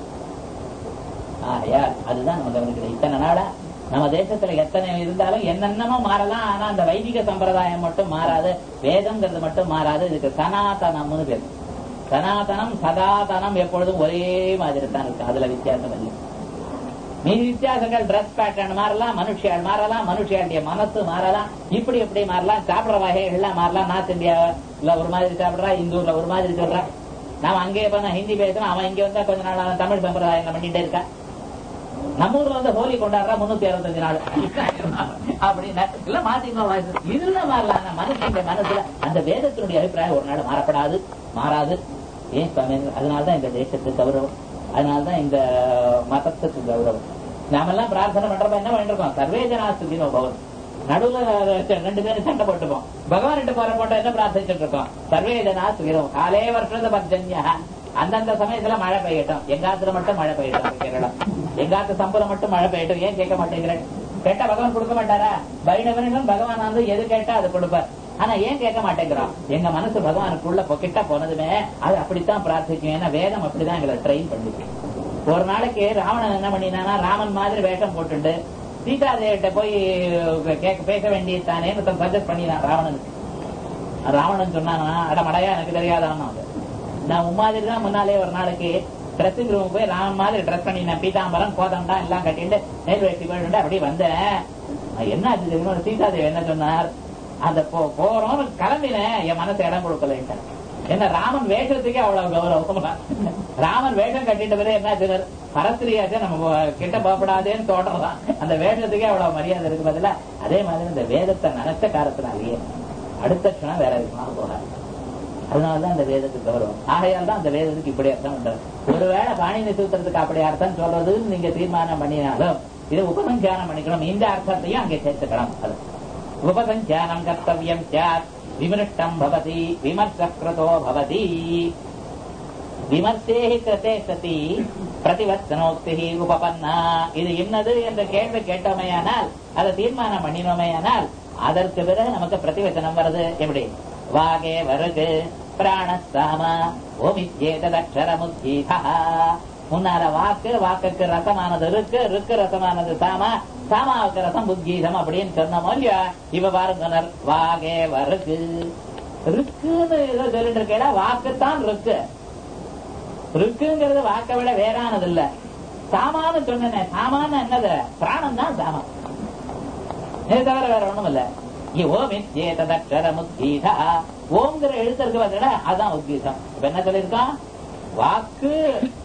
ஆயா அதுதான் நம்ம கவனிக்கிறோம் இத்தனை நாளா நம்ம தேசத்துல எத்தனை இருந்தாலும் என்னென்னமோ மாறலாம் ஆனா அந்த வைதிக சம்பிரதாயம் மட்டும் மாறாது வேதம்ங்கிறது மட்டும் மாறாது இதுக்கு சனாதனம்னு பேரு சனாதனம் சதாதனம் எப்பொழுதும் ஒரே மாதிரி தான் இருக்கு அதுல வித்தியாசம் இல்லை மீதி வித்தியாசங்கள் ட்ரெஸ் பேட்டர்ன் மாறலாம் மனுஷியால் மாறலாம் மனுஷியாளுடைய மனசு மாறலாம் இப்படி இப்படி மாறலாம் சாப்பிடுற வகைகள்லாம் மாறலாம் நார்த் இந்தியாவில் ஒரு மாதிரி சாப்பிடுறா இந்தூர்ல ஒரு மாதிரி சொல்றா நாம அங்கே போனா ஹிந்தி பேசுறோம் அவன் இங்க வந்தா கொஞ்ச நாள் அவன் தமிழ் சம்பிரதாயம் பண்ணிட்டே இருக்கா நம்ம ஊர்ல வந்து ஹோலி கொண்டாடுறா முன்னூத்தி அறுபத்தஞ்சு நாள் அப்படின்னா இல்ல மாத்திமா இதுல மாறலாம் மனுஷனுடைய மனசுல அந்த வேதத்தினுடைய அபிப்பிராயம் ஒரு நாள் மாறப்படாது மாறாது ஏன் சுவாமி அதனாலதான் இந்த தேசத்துக்கு கௌரவம் அதனாலதான் இந்த மதத்துக்கு கௌரவம் நாமெல்லாம் பிரார்த்தனை பண்றப்ப என்ன பண்ணிருக்கோம் சர்வே ஜனாஸ்துதினோ பவன் நடுவுல ரெண்டு பேரும் சண்டை போட்டுப்போம் பகவான் ரெண்டு போற போட்ட என்ன பிரார்த்திச்சுட்டு இருக்கோம் சர்வே ஜனா சுகிரம் காலே வருஷத பர்ஜன்யா அந்தந்த சமயத்துல மழை பெய்யட்டும் எங்காத்துல மட்டும் மழை பெய்யட்டும் கேரளம் எங்காத்து சம்பளம் மட்டும் மழை பெய்யட்டும் ஏன் கேட்க மாட்டேங்கிறேன் கேட்டா பகவான் கொடுக்க மாட்டாரா வைணவனும் பகவான் வந்து எது கேட்டா அது கொடுப்பார் ஆனா ஏன் கேட்க மாட்டேங்கிறோம் எங்க மனசு பகவானுக்குள்ள கிட்ட போனதுமே அது அப்படித்தான் பிரார்த்திக்கும் ஏன்னா வேதம் அப்படிதான் எங்களை ட்ரெயின் பண்ணுச்சு ஒரு நாளைக்கு ராவணன் என்ன பண்ணினானா ராமன் மாதிரி வேஷம் போட்டுண்டு சீதாதேவிட்ட போய் கேட்க பேச வேண்டியது தானே சஜஸ்ட் பண்ணினான் ராவணனுக்கு ராவணன் சொன்னானா அடமடையா எனக்கு தெரியாதான் நான் உமாதிரி தான் முன்னாலே ஒரு நாளைக்கு ட்ரெஸ்ஸிங் ரூம் போய் ராமன் மாதிரி ட்ரெஸ் பண்ணினேன் பீதாம்பரம் கோதண்டா எல்லாம் கட்டிட்டு நெல் வேட்டி போயிட்டு அப்படி வந்தேன் என்ன ஆச்சு தெரியுமா சீதாதேவி என்ன சொன்னார் அந்த போறோம்னு கிளம்பினேன் என் மனசு இடம் கொடுக்கல என்ன ராமன் வேஷத்துக்கே அவ்வளவு கௌரவம் ராமன் வேஷம் கட்டிட்ட பிறகு என்ன சிலர் பரஸ்திரியாச்சே நம்ம கிட்ட போகப்படாதேன்னு தோன்றலாம் அந்த வேஷத்துக்கே அவ்வளவு மரியாதை இருக்கு பதில அதே மாதிரி இந்த வேதத்தை நினைச்ச காலத்தினாலேயே அடுத்த க்ஷணம் வேற விதமாக போகாது அதனாலதான் அந்த வேதத்துக்கு கௌரவம் ஆகையால் தான் அந்த வேதத்துக்கு இப்படி அர்த்தம் பண்றது ஒருவேளை பாணினி சூத்திரத்துக்கு அப்படி அர்த்தம் சொல்றதுன்னு நீங்க தீர்மானம் பண்ணினாலும் இது உபசஞ்சானம் பண்ணிக்கணும் இந்த அர்த்தத்தையும் அங்கே சேர்த்துக்கலாம் அது உபசஞ்சானம் கர்த்தவியம் சாத் விமிருஷ்டம் பவதி விமர்சக்ரதோ பவதி விமர்சேஹி கிருத்தே சதி பிரதிவர்த்தனோக்தி உபபன்னா இது என்னது என்ற கேள்வி கேட்டோமையானால் அதை தீர்மானம் பண்ணினோமையானால் அதற்கு பிறகு நமக்கு பிரதிவச்சனம் வருது எப்படி வாகே வருகு பிராணசாம ஓமித்யேதக்ஷரமுத்தீதா முன்னால வாக்கு வாக்குக்கு ரசமானது இருக்கு இருக்கு ரசமானது சாமா சாமாவுக்கு ரசம் புத்தீதம் அப்படின்னு சொன்னோமோ இல்லையா இப்ப பாருங்க வாகே வருகு ருக்குன்னு ஏதோ சொல்லிட்டு இருக்கேடா வாக்குத்தான் இருக்கு ருக்குங்கிறது வாக்கை விட வேறானது இல்ல சாமான்னு சொன்னேன் சாமான என்னது பிராணம் தான் சாமம் இது தவிர வேற ஒண்ணும் இல்ல ஓமித்யேதக்ஷரமுத்தீதா ஓங்கிற எழுத்து இருக்கு பார்த்தா அதான் உத்கீதம் இப்ப என்ன சொல்லியிருக்கான் வாக்கு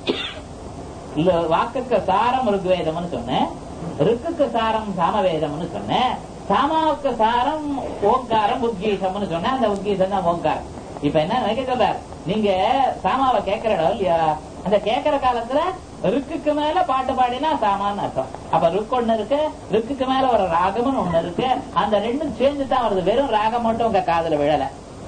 இல்ல வாக்குக்கு சாரம் ருக்வேதம்னு சொன்னேன் ருக்குக்கு சாரம் சாமவேதம்னு சொன்னேன் சாமாவுக்கு சாரம் ஓங்காரம் உத்கீதம்னு சொன்னேன் அந்த உத்கீதம் தான் ஓங்காரம் இப்ப என்ன நினைக்க சொல்றார் நீங்க சாமாவை கேட்கிற இடம் இல்லையா அந்த கேட்கிற காலத்துல ருக்குக்கு மேல பாட்டு பாடினா சாமான்னு அர்த்தம் அப்ப ருக் ஒண்ணு இருக்கு ருக்குக்கு மேல ஒரு ராகம்னு ஒண்ணு இருக்கு அந்த ரெண்டும் சேர்ந்து தான் வருது வெறும் ராகம் மட்டும் உங்க காதுல விழல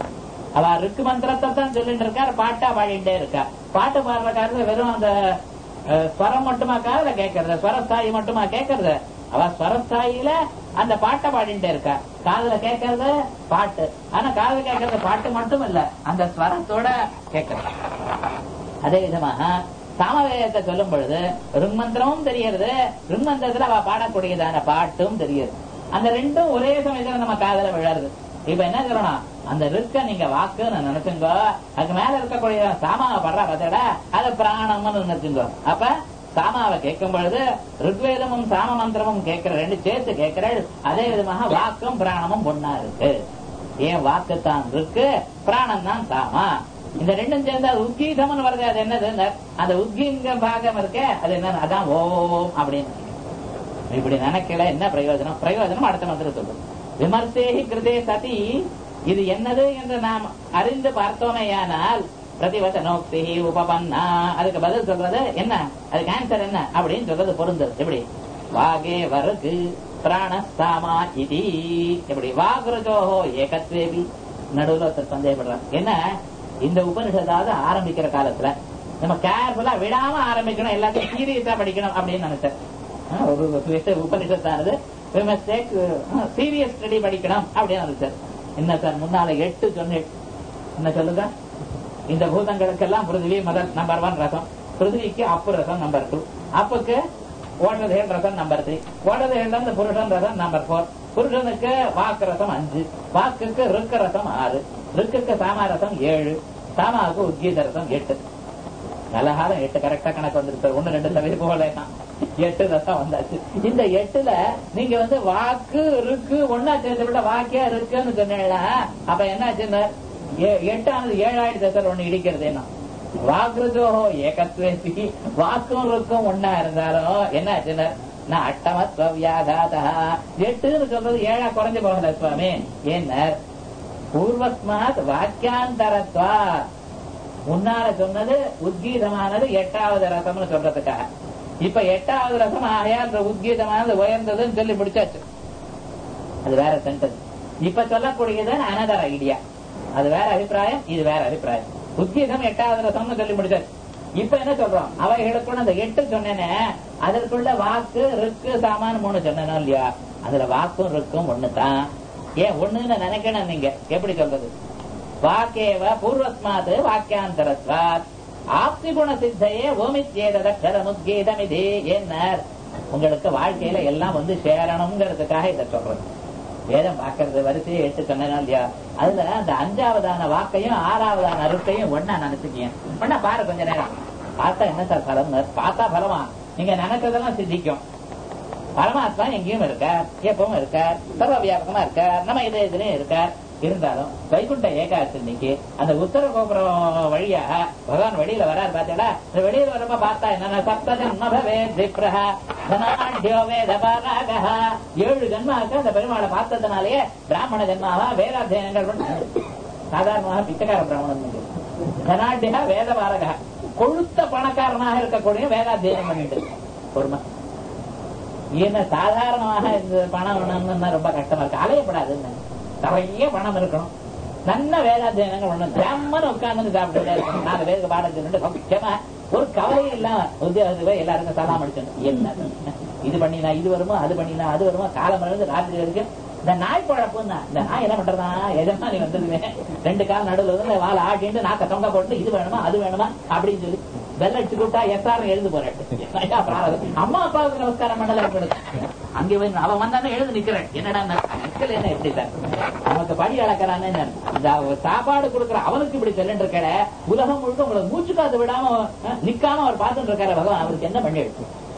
அவ ருக்கு மந்திரத்தை தான் சொல்லிட்டு இருக்காரு பாட்டா பாடிட்டே இருக்கா பாட்டு பாடுற காலத்துல வெறும் அந்த அஹ், ஸ்வரம் மட்டுமா காதுல கேட்கறது ஸ்வரஸ்தாயி மட்டுமா கேட்கறது அவ ஸ்வரஸ்தாயில அந்த பாட்டை பாடிட்டே இருக்கா காதுல கேட்கறது பாட்டு ஆனா காதுல கேட்கறது பாட்டு மட்டும் இல்ல அந்த ஸ்வரத்தோட கேட்கறது அதே விதமாக சாமவேதத்தை சொல்லும் பொழுது ரும்மந்திரமும் தெரியறது ரும்மந்திரத்துல அவ பாடக்கூடியதான பாட்டும் தெரியுது அந்த ரெண்டும் ஒரே சமயத்துல நம்ம காதல விழருது இப்ப என்ன சொல்லணும் அந்த ருக்க நீங்க வாக்குன்னு நினைச்சுங்க அதுக்கு மேல இருக்கக்கூடிய சாமாவை படுறா பார்த்தடா அது பிராணம்னு நினைச்சுங்க அப்ப சாமாவை கேட்கும் பொழுது ருக்வேதமும் சாம மந்திரமும் கேட்கிற ரெண்டு சேர்த்து கேட்கிறேன் அதே விதமாக வாக்கும் பிராணமும் ஒன்னா இருக்கு ஏன் வாக்கு தான் இருக்கு பிராணம் தான் சாமா இந்த ரெண்டும் சேர்ந்து அது உத்கீதம்னு வருது அது என்னது அந்த உத்கீங்க பாகம் இருக்கே அது என்ன அதான் ஓம் அப்படின்னு இப்படி நினைக்கல என்ன பிரயோஜனம் பிரயோஜனம் அடுத்த மந்திரம் சொல்லும் விமர்சேகி கிருதே சதி இது என்னது என்று நாம் அறிந்து பார்த்தோமேயானால் பிரதிவச்சனோக்தி உபபன்னா அதுக்கு பதில் சொல்றது என்ன அதுக்கு ஆன்சர் என்ன அப்படின்னு சொல்றது பொருந்தது எப்படி வாகே வருகு பிராணஸ்தாமா இதி எப்படி வாகுரஜோஹோ ஏகத்வேபி நடுவுல ஒருத்தர் சந்தேகப்படுறான் என்ன இந்த உபனிஷத்தாவது ஆரம்பிக்கிற காலத்துல நம்ம கேர்ஃபுல்லா விடாம ஆரம்பிக்கணும் எல்லாத்தையும் சீரியஸா படிக்கணும் அப்படின்னு நினைச்சேன் ஆஹ் ஒரு விஷயம் உபனிஷத்தானது சீரியஸ் ஸ்டடி படிக்கணும் அப்படின்னு நினைச்சேன் என்ன சார் முன்னால எட்டு சொன்னேன் என்ன சொல்லுங்க இந்த பூதங்களுக்கெல்லாம் பிருத்திவி முதல் நம்பர் ஒன் ரசம் பிருத்திவிக்கு அப்பு ரசம் நம்பர் டூ அப்புக்கு ஓட்டதேல் ரசம் நம்பர் த்ரீ ஓட்டதேல் இந்த புருஷன் ரசம் நம்பர் போர் புருஷனுக்கு வாக்கு ரசம் அஞ்சு வாக்குக்கு ருக்க ரசம் ஆறு ருக்குக்கு சாமா ரசம் ஏழு சாமாவுக்கு உத்கீத ரசம் எட்டு நல்ல காலம் எட்டு கரெக்டா கணக்கு வந்துருக்கு ஒண்ணு ரெண்டு தவிர போகல எட்டு ரசம் வந்தாச்சு இந்த எட்டுல நீங்க வந்து வாக்கு இருக்கு ஒன்னா சேர்ந்து விட வாக்கியா இருக்குன்னு சொன்னீங்களா அப்ப என்னாச்சுன்னு எ- எட்டானது ஏழாயிரத்தி சார் ஒண்ணு இடிக்கிறது என்ன வாக்குறதோஹோ ஏகத்வேசி வாக்கும் இருக்கும் ஒன்னா இருந்தாலும் என்னாச்சுன்னு நான் அட்டமத்வ வியாகாதா எட்டுன்னு சொல்றது ஏழா குறைஞ்சு போகல சுவாமி என்ன பூர்வஸ்மாத் வாக்கியாந்தரத்வா முன்னால சொன்னது உத்கீதமானது எட்டாவது ரசம்னு சொல்றதுக்காக இப்ப எட்டாவது ரசம் ஆகையா அந்த உத்கீதமானது உயர்ந்ததுன்னு சொல்லி முடிச்சாச்சு அது வேற சென்டென்ஸ் இப்ப சொல்லக்கூடியது அனதர் ஐடியா அது வேற அபிப்பிராயம் இது வேற அபிப்பிராயம் உத்கீதம் எட்டாவது ரசம்னு சொல்லி முடிச்சாச்சு இப்ப என்ன சொல்றோம் அவைகளுக்குள்ள அந்த எட்டு சொன்னேனே அதற்குள்ள வாக்கு ருக்கு சாமான் மூணு சொன்னேனோ இல்லையா அதுல வாக்கும் ருக்கும் ஒண்ணுதான் ஏன் ஒண்ணுன்னு நினைக்கணும் நீங்க எப்படி சொல்றது வாக்கேவ பூர்வஸ்மாத் வாக்கியாந்தரத்வாத் ஆப்தி குண சித்தையே ஓமித்யேதமுத்கீதமிதே என்னார் உங்களுக்கு வாழ்க்கையில எல்லாம் வந்து சேரணுங்கிறதுக்காக இதை சொல்றது வேதம் பார்க்கறது வரிசையை எடுத்து சொன்னா இல்லையா அதுல அந்த அஞ்சாவதான வாக்கையும் ஆறாவதான அருக்கையும் ஒன்னா நினைச்சுக்கீங்க ஒன்னா பாரு கொஞ்ச நேரம் பார்த்தா என்ன சார் பலம் பார்த்தா பலமா நீங்க நினைச்சதெல்லாம் சித்திக்கும் பரமாத்மா எங்கேயும் இருக்கார் எப்பவும் இருக்கார் சர்வ வியாபகமா இருக்கார் நம்ம இதே இதுலயும் இருக்கார் இருந்தாலும் வைகுண்ட ஏகாதசி இன்னைக்கு அந்த உத்தர கோபுரம் வழியா பகவான் வெளியில வராரு பாத்தீங்களா இந்த வெளியில வரப்ப பார்த்தா என்னன்னா சப்த ஜன்மபவே திப்ரஹ தனாட்யோ வேத பாராகஹ ஏழு ஜன்மாவுக்கு அந்த பெருமாளை பார்த்ததுனாலேயே பிராமண ஜன்மாவா வேதாத்தியனங்கள் பண்ண சாதாரணமாக பிச்சைக்கார பிராமணன் இருக்கு. தனாட்யா வேத பாரகா கொழுத்த பணக்காரனாக இருக்கக்கூடிய வேதாத்தியனம் பண்ணிட்டு பொறுமை என்ன சாதாரணமாக இந்த பணம் வேணும்னு ரொம்ப கஷ்டமா இருக்கு அலையப்படாதுன்னு நிறைய பணம் இருக்கணும் நல்ல வேதாத்தியனங்கள் ஒண்ணு ஜம்மன்னு உட்கார்ந்து சாப்பிட்டுட்டே இருக்கணும் நாலு பேருக்கு பாடம் சொல்லிட்டு முக்கியமா ஒரு கவலை இல்லாம உத்தியோகத்துக்கு போய் எல்லாருக்கும் சலாம் அடிச்சணும் என்ன இது பண்ணினா இது வருமோ அது பண்ணினா அது வருமோ காலம் இருந்து ராத்திரி வரைக்கும் இந்த நாய் பழப்புன்னா இந்த நாய் என்ன பண்றதா எஜமானி வந்ததுமே ரெண்டு கால் நடுவுல வந்து வாழை ஆட்டிட்டு நாக்க தொங்க போட்டு இது வேணுமா அது வேணுமா அப்படின்னு சொல்லி வெள்ள அடிச்சு கூட்டா எஸ்ஆர் எழுந்து போறேன் அம்மா அப்பாவுக்கு நமஸ்காரம் பண்ணல இருக்கணும். அங்க போய் அவன் வந்தானே எழுந்து நிக்கிறேன் என்னடா நிக்கல என்ன எப்படி சார் நமக்கு படி அளக்கிறான்னு இந்த சாப்பாடு கொடுக்குற அவனுக்கு இப்படி சொல்லிட்டு இருக்கட உலகம் முழுக்க உங்களுக்கு மூச்சு காத்து விடாம அஹ், நிக்காம அவர் பார்த்துட்டு இருக்காரு பகவான் அவருக்கு என்ன பண்ணி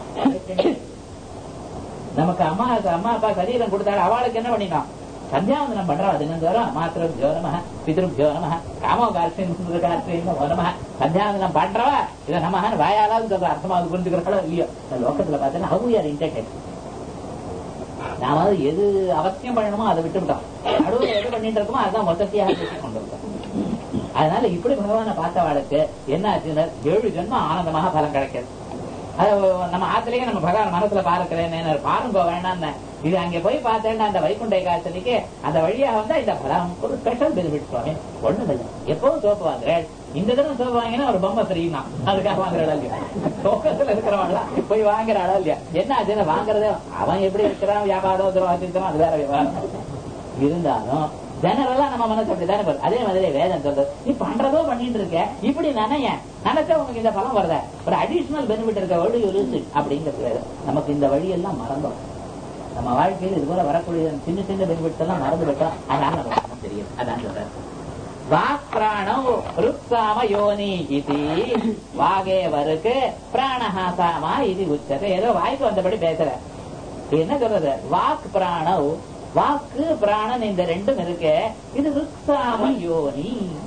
நமக்கு அம்மா அம்மா அப்பா சரீரம் கொடுத்தாரு அவளுக்கு என்ன பண்ணினான் சந்தியாவந்தனம் பண்றோம் அது என்ன மாத்திரம் ஜோனம பிதரும் ஜோனம காமோ கார்த்தியம் நம சந்தியாவந்தனம் பண்றவா இதை நம்ம வாயாலாவது சொல்ற அர்த்தமாவது புரிஞ்சுக்கிறோம் இல்லையோ இந்த லோகத்துல பார்த்தீங்கன்னா ஹவு ஆர் இன்டெக்டட் நாம வந்து எது அவசியம் பண்ணணுமோ அதை விட்டுவிட்டோம் நடுவில் எது பண்ணிட்டு இருக்கோமோ அதுதான் மொத்தத்தையாக பேசி கொண்டு இருக்கோம் அதனால இப்படி பகவானை பார்த்தவாளுக்கு என்ன ஆச்சுன்னா ஏழு ஜென்மம் ஆனந்தமாக பலம் கிடைக்கிறது அது நம்ம ஆத்திலேயே நம்ம பகவான் மனசுல பார்க்கிறேன்னு பாருங்க வேண்டாம் இது அங்க போய் பார்த்தேன்னா அந்த வைகுண்ட ஏகாதசிக்கு அந்த வழியா வந்தா இந்த பலம் ஒரு ஸ்பெஷல் பெனிஃபிட் சுவாமி ஒண்ணும் இல்லை எப்பவும் சோப்பு வாங்குறேன் இந்த தடவை சோப்பு வாங்கினா ஒரு பொம்மை ஃப்ரீனா அதுக்காக வாங்குறாள் இல்லையா தோக்கத்துல இருக்கிறவங்களா போய் வாங்குறாளா இல்லையா என்ன ஆச்சுன்னா வாங்குறதே அவன் எப்படி இருக்கிறான் வியாபாரம் துரோகம் அது வேற வியாபாரம் இருந்தாலும் ஜெனரலா நம்ம மனசு அப்படித்தானே போகுது அதே மாதிரி வேதம் சொல்றது நீ பண்றதோ பண்ணிட்டு இருக்க இப்படி நினைய நினைச்சா உனக்கு இந்த பலம் வருத ஒரு அடிஷனல் பெனிஃபிட் இருக்க வழி இருக்கு அப்படிங்கிறது வேதம் நமக்கு இந்த வழியெல்லாம் மறந்தோம் நம்ம வாழ்க்கையில் இது போல வரக்கூடிய சின்ன சின்ன பெனிஃபிட்ஸ் எல்லாம் மறந்து விட்டோம் அதனால நமக்கு ஒண்ணும் தெரியும் அதான் சொல்றேன் வாக்பிராணோ ருக்ஸாம யோனி இது வாகே வருக்கு பிராணஹா சாமா இது உச்சத்தை ஏதோ வாய்க்கு வந்தபடி பேசுற என்ன சொல்றது வாக் பிராணவ் வாக்கு பிராணன் இந்த ரெண்டும் இருக்கு இது ருக்ஸாம யோனி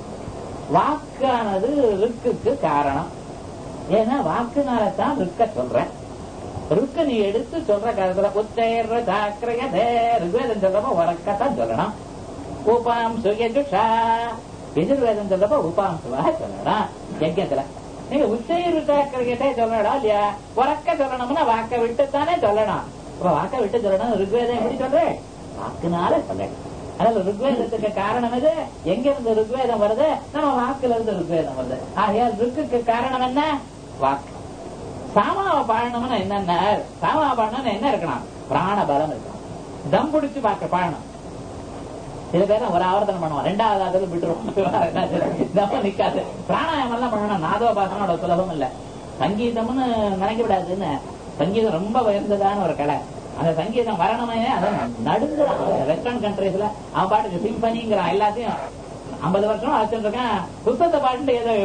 வாக்கானது ருக்குக்கு காரணம் ஏன்னா வாக்குனால தான் ருக்க சொல்றேன் ருக்க நீ எடுத்து சொல்ற காலத்துல உச்சைர சாக்கிரயதே ருக்வேதம் சொல்றப்ப உறக்கத்தான் சொல்லணும் உபாம் சுயஜுஷா எதிர்வேதம் சொல்றப்ப உபாம் சுவா சொல்லணும் யஜ்யத்துல நீங்க உச்சைரு சாக்கிரயதே சொல்லணும் இல்லையா உறக்க சொல்லணும்னா வாக்க விட்டுத்தானே சொல்லணும் அப்ப வாக்க விட்டு சொல்லணும் ருக்வேதம் எப்படி சொல்றேன் வாக்குனால சொல்லணும் அதனால ருக்வேதத்துக்கு காரணம் எது எங்க இருந்து ருக்வேதம் வருது நம்ம வாக்குல இருந்து ருக்வேதம் வருது ஆகையால் ருக்குக்கு காரணம் என்ன வாக்கு சாமாவை பாடணும்னா என்னென்ன சாமாவை பாடணும்னு என்ன இருக்கணும் பிராண பலம் இருக்கணும் தம் பிடிச்சு பார்க்க பாடணும் சில பேர் ஒரு ஆவர்த்தனம் பண்ணுவான் ரெண்டாவது ஆவது விட்டுருவோம் தம் நிக்காது பிராணாயாமம் எல்லாம் பண்ணணும் நாதோபாசனோட சுலபம் இல்ல சங்கீதம்னு நினைக்க விடாதுன்னு சங்கீதம் ரொம்ப உயர்ந்ததான ஒரு கலை அந்த சங்கீதம் வரணுமே அதான் நடுங்குறான் வெஸ்டர்ன் கண்ட்ரீஸ்ல அவன் பாட்டுக்கு சிம்பனிங்கிறான் எல்லாத்தையும் ஐம்பது வருஷம் வச்சுட்டு இருக்கான் புத்தகத்தை பாட்டு ஏதோ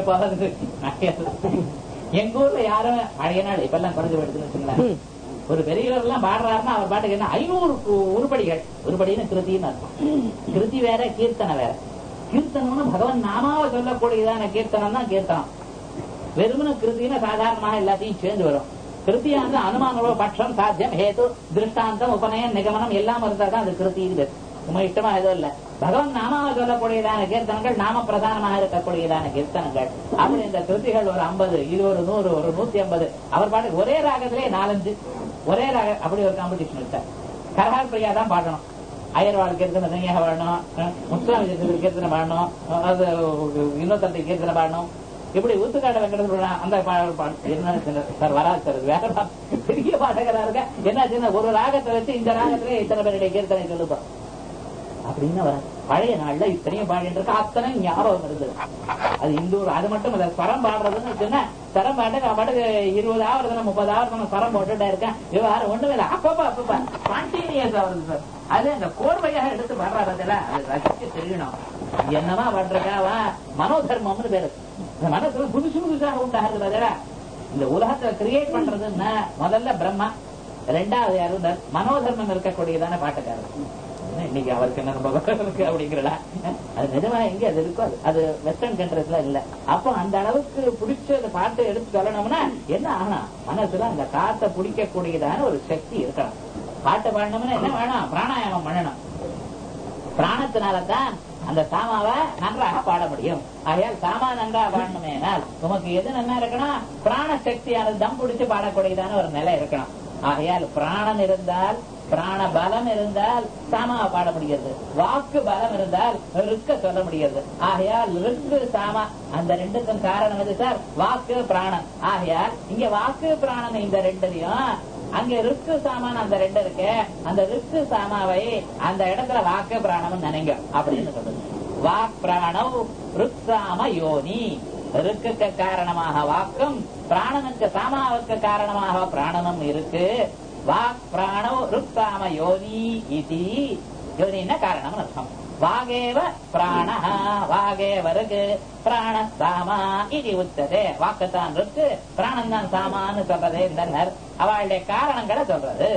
போறது எங்க ஊர்ல யாரும் பழைய நாள் இப்ப எல்லாம் குறைஞ்சு போயிடுதுன்னு வச்சுங்களேன் ஒரு பெரியவர் எல்லாம் பாடுறாருன்னா அவர் பாட்டுக்கு என்ன ஐநூறு உருப்படிகள் உருப்படின்னு கிருத்தின்னு அர்த்தம் கிருதி வேற கீர்த்தனை வேற கீர்த்தனம்னு பகவான் நாமாவை சொல்லக்கூடியதான கீர்த்தனம் தான் கீர்த்தனம் வெறுமன கிருத்தின்னு சாதாரணமாக எல்லாத்தையும் சேர்ந்து வரும் கிருத்தியானது அனுமானோ பட்சம் சாத்தியம் ஹேது திருஷ்டாந்தம் உபநயம் நிகமனம் எல்லாம் இருந்தா தான் அது கிருத்தி சும்மா இஷ்டமா எதுவும் இல்ல பகவான் நாமாவை சொல்லக்கூடியதான கீர்த்தனங்கள் நாம பிரதானமாக இருக்கக்கூடியதான கீர்த்தனங்கள் அப்படி இந்த கிருத்திகள் ஒரு ஐம்பது இது ஒரு நூறு ஒரு நூத்தி ஐம்பது அவர் பாட்டு ஒரே ராகத்திலே நாலஞ்சு ஒரே ராக அப்படி ஒரு காம்படிஷன் இருக்க கரகார் பிரியா தான் பாடணும் அயர்வாள் கீர்த்தனை தனியாக பாடணும் முஸ்லாம் கீர்த்தனை பாடணும் அது இன்னொருத்தந்தை கீர்த்தனை பாடணும் இப்படி ஊத்துக்காட வெங்கடத்துல அந்த என்ன சார் வராது சார் வேற பெரிய பாடகரா இருக்க என்ன ஒரு ராகத்தை வச்சு இந்த ராகத்திலே இத்தனை பேருடைய கீர்த்தனை சொல்லுப்போம் அப்படின்னு வர பழைய நாள்ல இத்தனையும் பாடிட்டு இருக்க அத்தனை ஞாபகம் இருந்தது அது இந்தூர் அது மட்டும் இல்ல ஸ்வரம் பாடுறதுன்னு சொன்னா ஸ்வரம் பாட்டு நான் பாட்டுக்கு இருபது ஆவரது முப்பது ஆவரது ஸ்வரம் போட்டுட்டே இருக்கேன் விவகாரம் ஒண்ணுமே இல்லை அப்பப்பா அப்பப்பா ஸ்பான்டேனியஸ் ஆகுது சார் அது அந்த கோர்வையாக எடுத்து பாடுறாரு அதுல அது ரசிக்க தெரியணும் என்னமா பண்றக்காவா மனோதர்மம்னு பேரு இந்த மனசுல புதுசு புதுசாக உண்டாகுது பதிலா இந்த உலகத்தை கிரியேட் பண்றதுன்னா முதல்ல பிரம்மா ரெண்டாவது யாரு மனோதர்மம் இருக்கக்கூடியதான பாட்டுக்காரர் இன்னைக்கு அவருக்கு என்ன ரொம்ப இருக்கு அப்படிங்கிறடா அது நிஜமா எங்க அது இருக்கோ அது வெஸ்டர்ன் கண்ட்ரீஸ்ல இல்ல அப்போ அந்த அளவுக்கு பிடிச்ச அந்த பாட்டை எடுத்து சொல்லணும்னா என்ன ஆகணும் மனசுல அந்த காத்தை பிடிக்கக்கூடியதான ஒரு சக்தி இருக்கணும் பாட்டை பாடணும்னா என்ன வேணும் பிராணாயாமம் பண்ணணும் பிராணத்தினாலதான் அந்த சாமாவை நன்றாக பாட முடியும் ஆகையால் சாமா நன்றா பாடணுமேனால் உமக்கு எது நல்லா இருக்கணும் பிராண சக்தியானது தம் பிடிச்சு பாடக்கூடியதான ஒரு நிலை இருக்கணும் ஆகையால் பிராணம் இருந்தால் பிராண பலம் இருந்தால் சாமாவை பாட முடிகிறது வாக்கு பலம் இருந்தால் ரிக்க சொல்ல முடிகிறது ஆகையால் ரிக்கு சாமா அந்த ரெண்டுக்கும் காரணம் எது சார் வாக்கு பிராணன் ஆகையால் இங்க வாக்கு பிராணன் இந்த ரெண்டுலையும் அங்க ரிக்கு சாமான் அந்த ரெண்டு இருக்கு அந்த ரிக்கு சாமாவை அந்த இடத்துல வாக்கு பிராணம் நினைங்க அப்படின்னு சொல்றது வாக் பிராணவ் ருக்ஸாம யோனி ருக்குக்கு காரணமாக வாக்கும் பிராணனுக்கு சாமாவுக்கு காரணமாக பிராணனும் இருக்கு வாக் பிராணவ் ருக்ஸாம யோனி இது யோனின்னா காரணம் அர்த்தம் வாகேவ பிராண வாகேவ ருக்கு பிராண சாமா இது உச்சதே வாக்குத்தான் இருக்கு பிராணம் தான் சாமான்னு சொல்றதே இந்த அவளுடைய காரணங்களை சொல்றது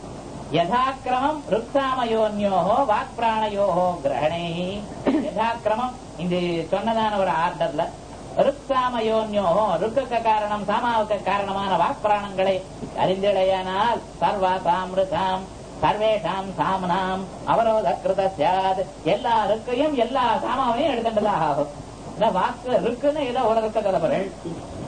யதாக்கிரமம் ருக்ஸாமயோன்யோஹோ வாக் பிராணயோஹோ கிரகணே யதாக்கிரமம் இந்த சொன்னதான ஒரு ஆர்டர்ல ருக்ஸாமயோன்யோஹோ ருக்குக்கு காரணம் சாமாவுக்கு காரணமான வாக் பிராணங்களை அறிந்திடையானால் சர்வ சாமிருதாம் சர்வேஷாம் சாமனாம் அவரோத கிருத சாத் எல்லா ருக்கையும் எல்லா சாமாவையும் எடுத்துட்டதாக ஆகும் வாக்கு ருக்குன்னு ஏதோ ஒரு இருக்க தலைவர்கள்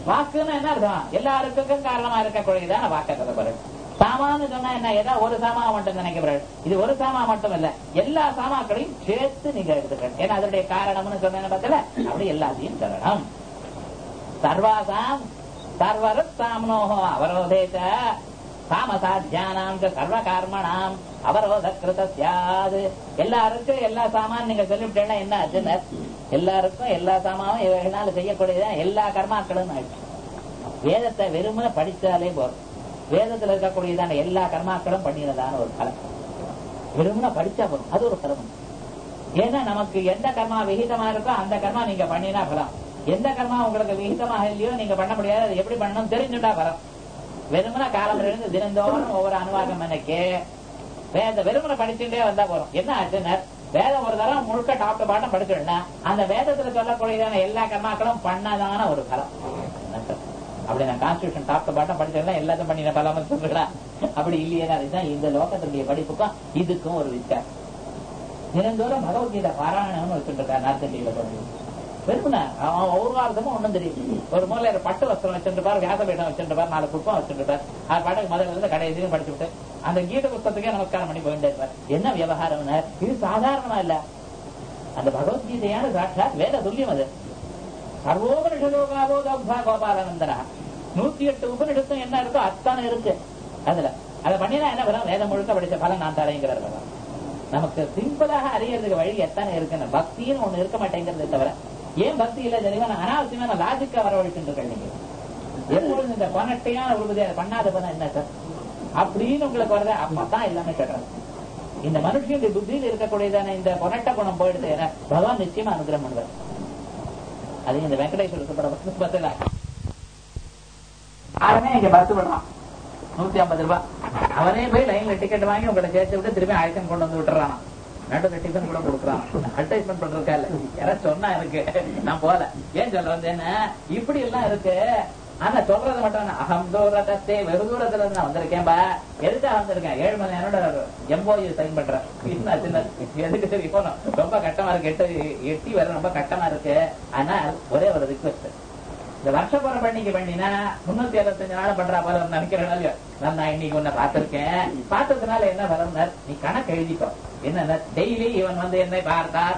வாக்குன்னு என்ன அர்த்தம் எல்லாருக்கும் காரணமா இருக்கக்கூடியதான வாக்க சொல்லப்படுறது சாமான்னு சொன்னா என்ன ஏதோ ஒரு சாமா மட்டும் நினைக்கப்படுறது இது ஒரு சாமா மட்டும் இல்ல எல்லா சாமாக்களையும் சேர்த்து நீங்க எடுத்துக்கணும் ஏன்னா அதனுடைய காரணம்னு சொன்ன பார்த்தல அப்படி எல்லாத்தையும் சொல்லணும் சர்வாசாம் சர்வருத் சாம்னோஹோ அவரோதேச்ச சாமசாத்தியானாம் ச சர்வ கர்மணாம் அவரோத கிருத சியாது எல்லாருக்கும் எல்லா சாமான் நீங்க சொல்லிவிட்டேன்னா என்ன ஆச்சுன்னு எல்லாருக்கும் எல்லா சாமாவும் இவர்களால செய்யக்கூடியதான் எல்லா கர்மாக்களும் ஆயிடுச்சு வேதத்தை வெறுமனே படிச்சாலே போதும் வேதத்துல இருக்கக்கூடியதான எல்லா கர்மாக்களும் பண்ணினதான ஒரு பலம் வெறுமனே படிச்சா போதும் அது ஒரு பலம் ஏன்னா நமக்கு எந்த கர்மா விகிதமா இருக்கோ அந்த கர்மா நீங்க பண்ணினா பலம் எந்த கர்மா உங்களுக்கு விகிதமாக இல்லையோ நீங்க பண்ண முடியாது அது எப்படி பண்ணணும் தெரிஞ்சுட்டா பலம் வெறுமன காலம் இருந்து தினந்தோறும் ஒவ்வொரு அனுவாகம் எனக்கு வேத வெறுமனை படிச்சுட்டே வந்தா போறோம் என்ன ஆச்சுன்னா வேதம் ஒரு தரம் முழுக்க டாப் பாட்டம் படிச்சுடனா அந்த வேதத்துல சொல்லக்கூடியதான எல்லா கர்மாக்களும் பண்ணதான ஒரு பலம் அப்படி நான் கான்ஸ்டியூஷன் டாப் பாட்டம் படிச்சிருந்தா எல்லாத்தையும் பண்ணின பலம் சொல்லுடா அப்படி இல்லையே அதுதான் இந்த லோகத்தினுடைய படிப்புக்கும் இதுக்கும் ஒரு வித்தியாசம் தினந்தோறும் பகவத்கீதை பாராயணம்னு வச்சுட்டு இருக்காரு நார்த்தண்டியில போறது வெறுப்புனா அவன் ஒரு வாரத்துக்கும் ஒண்ணும் தெரியும் ஒரு மூலையில பட்டு வஸ்திரம் வச்சிருப்பார் வியாசபீடம் வச்சிருப்பார் நாலு புஷ்பம் வச்சிருப்பார் அது பாட்டுக்கு முதல்ல இருந்து கடைசியும் படிச்சு விட்டு அந்த கீத புஸ்தத்துக்கே நமஸ்காரம் பண்ணி போயிட்டே இருப்பார் என்ன விவகாரம்னு இது சாதாரணமா இல்ல அந்த பகவத்கீதையான சாட்சாத் வேத துல்லியம் அது சர்வோபனிஷதோகாபோதா கோபாலானந்தனா நூத்தி எட்டு உபனிஷத்தும் என்ன இருக்கோ அத்தனை இருக்கு அதுல அதை பண்ணினா என்ன பலம் வேதம் முழுக்க படிச்ச பலம் நான் தரேங்கிறார் பகவான் நமக்கு சிம்பிளாக அறியறதுக்கு வழி எத்தனை இருக்குன்னு பக்தின்னு ஒண்ணு இருக்க மாட்டேங்கிறத தவிர ஏன் பக்தி இல்ல தெரியுமா நான் அனாவசியமான லாஜிக்கா வரவழைச்சுட்டு இருக்கேன் நீங்க எப்பொழுது இந்த பணட்டையான உருவதை அதை பண்ணாத பண்ண என்ன சார் அப்படின்னு உங்களுக்கு வருது அப்பதான் எல்லாமே கேட்கறது இந்த மனுஷனுடைய புத்தியில் இருக்கக்கூடியதான இந்த கொனட்ட குணம் போயிடுது பகவான் நிச்சயமா அனுகிரகம் பண்ணுவார் அது இந்த வெங்கடேஸ்வர சுப்பட பஸ்ல யாருமே இங்க பஸ் விடுறான் நூத்தி ஐம்பது ரூபாய் அவனே போய் லைன்ல டிக்கெட் வாங்கி உங்களை சேர்த்து விட்டு திரும்பி ஆயிரத்தி கொண்டு வந்து விட்டுறான் நடுல டிஃபன் கூட கொடுக்குறான் அட்வர்டைஸ்மெண்ட் பண்றதுக்கா இல்ல யாராவது சொன்னா இருக்கு நான் போல ஏன் சொல்ல வந்து என்ன இப்படி எல்லாம் இருக்கு ஆனா சொல்றது மட்டும் அகம் தூரத்தே வெகு தூரத்துல இருந்து நான் வந்திருக்கேன்பா எதுக்காக வந்திருக்கேன் ஏழு மணி நேரோட எம்போயு சைன் பண்றேன் என்ன சின்ன எதுக்கு தெரியும் ரொம்ப கட்டமா இருக்கு எட்டு எட்டி வர ரொம்ப கட்டமா இருக்கு ஆனா ஒரே ஒரு ரிக்வெஸ்ட் இந்த வருஷ பணிக்கு பண்ணினா முன்னூத்தி அறுபத்தஞ்சு நாள் பண்றா போல நினைக்கிறேன் நான் நான் இன்னைக்கு உன்னை பார்த்திருக்கேன் பார்த்ததுனால என்ன வரம்னார் நீ கணக்கு எழுதிக்கோ என்ன டெய்லி இவன் வந்து என்னை பார்த்தார்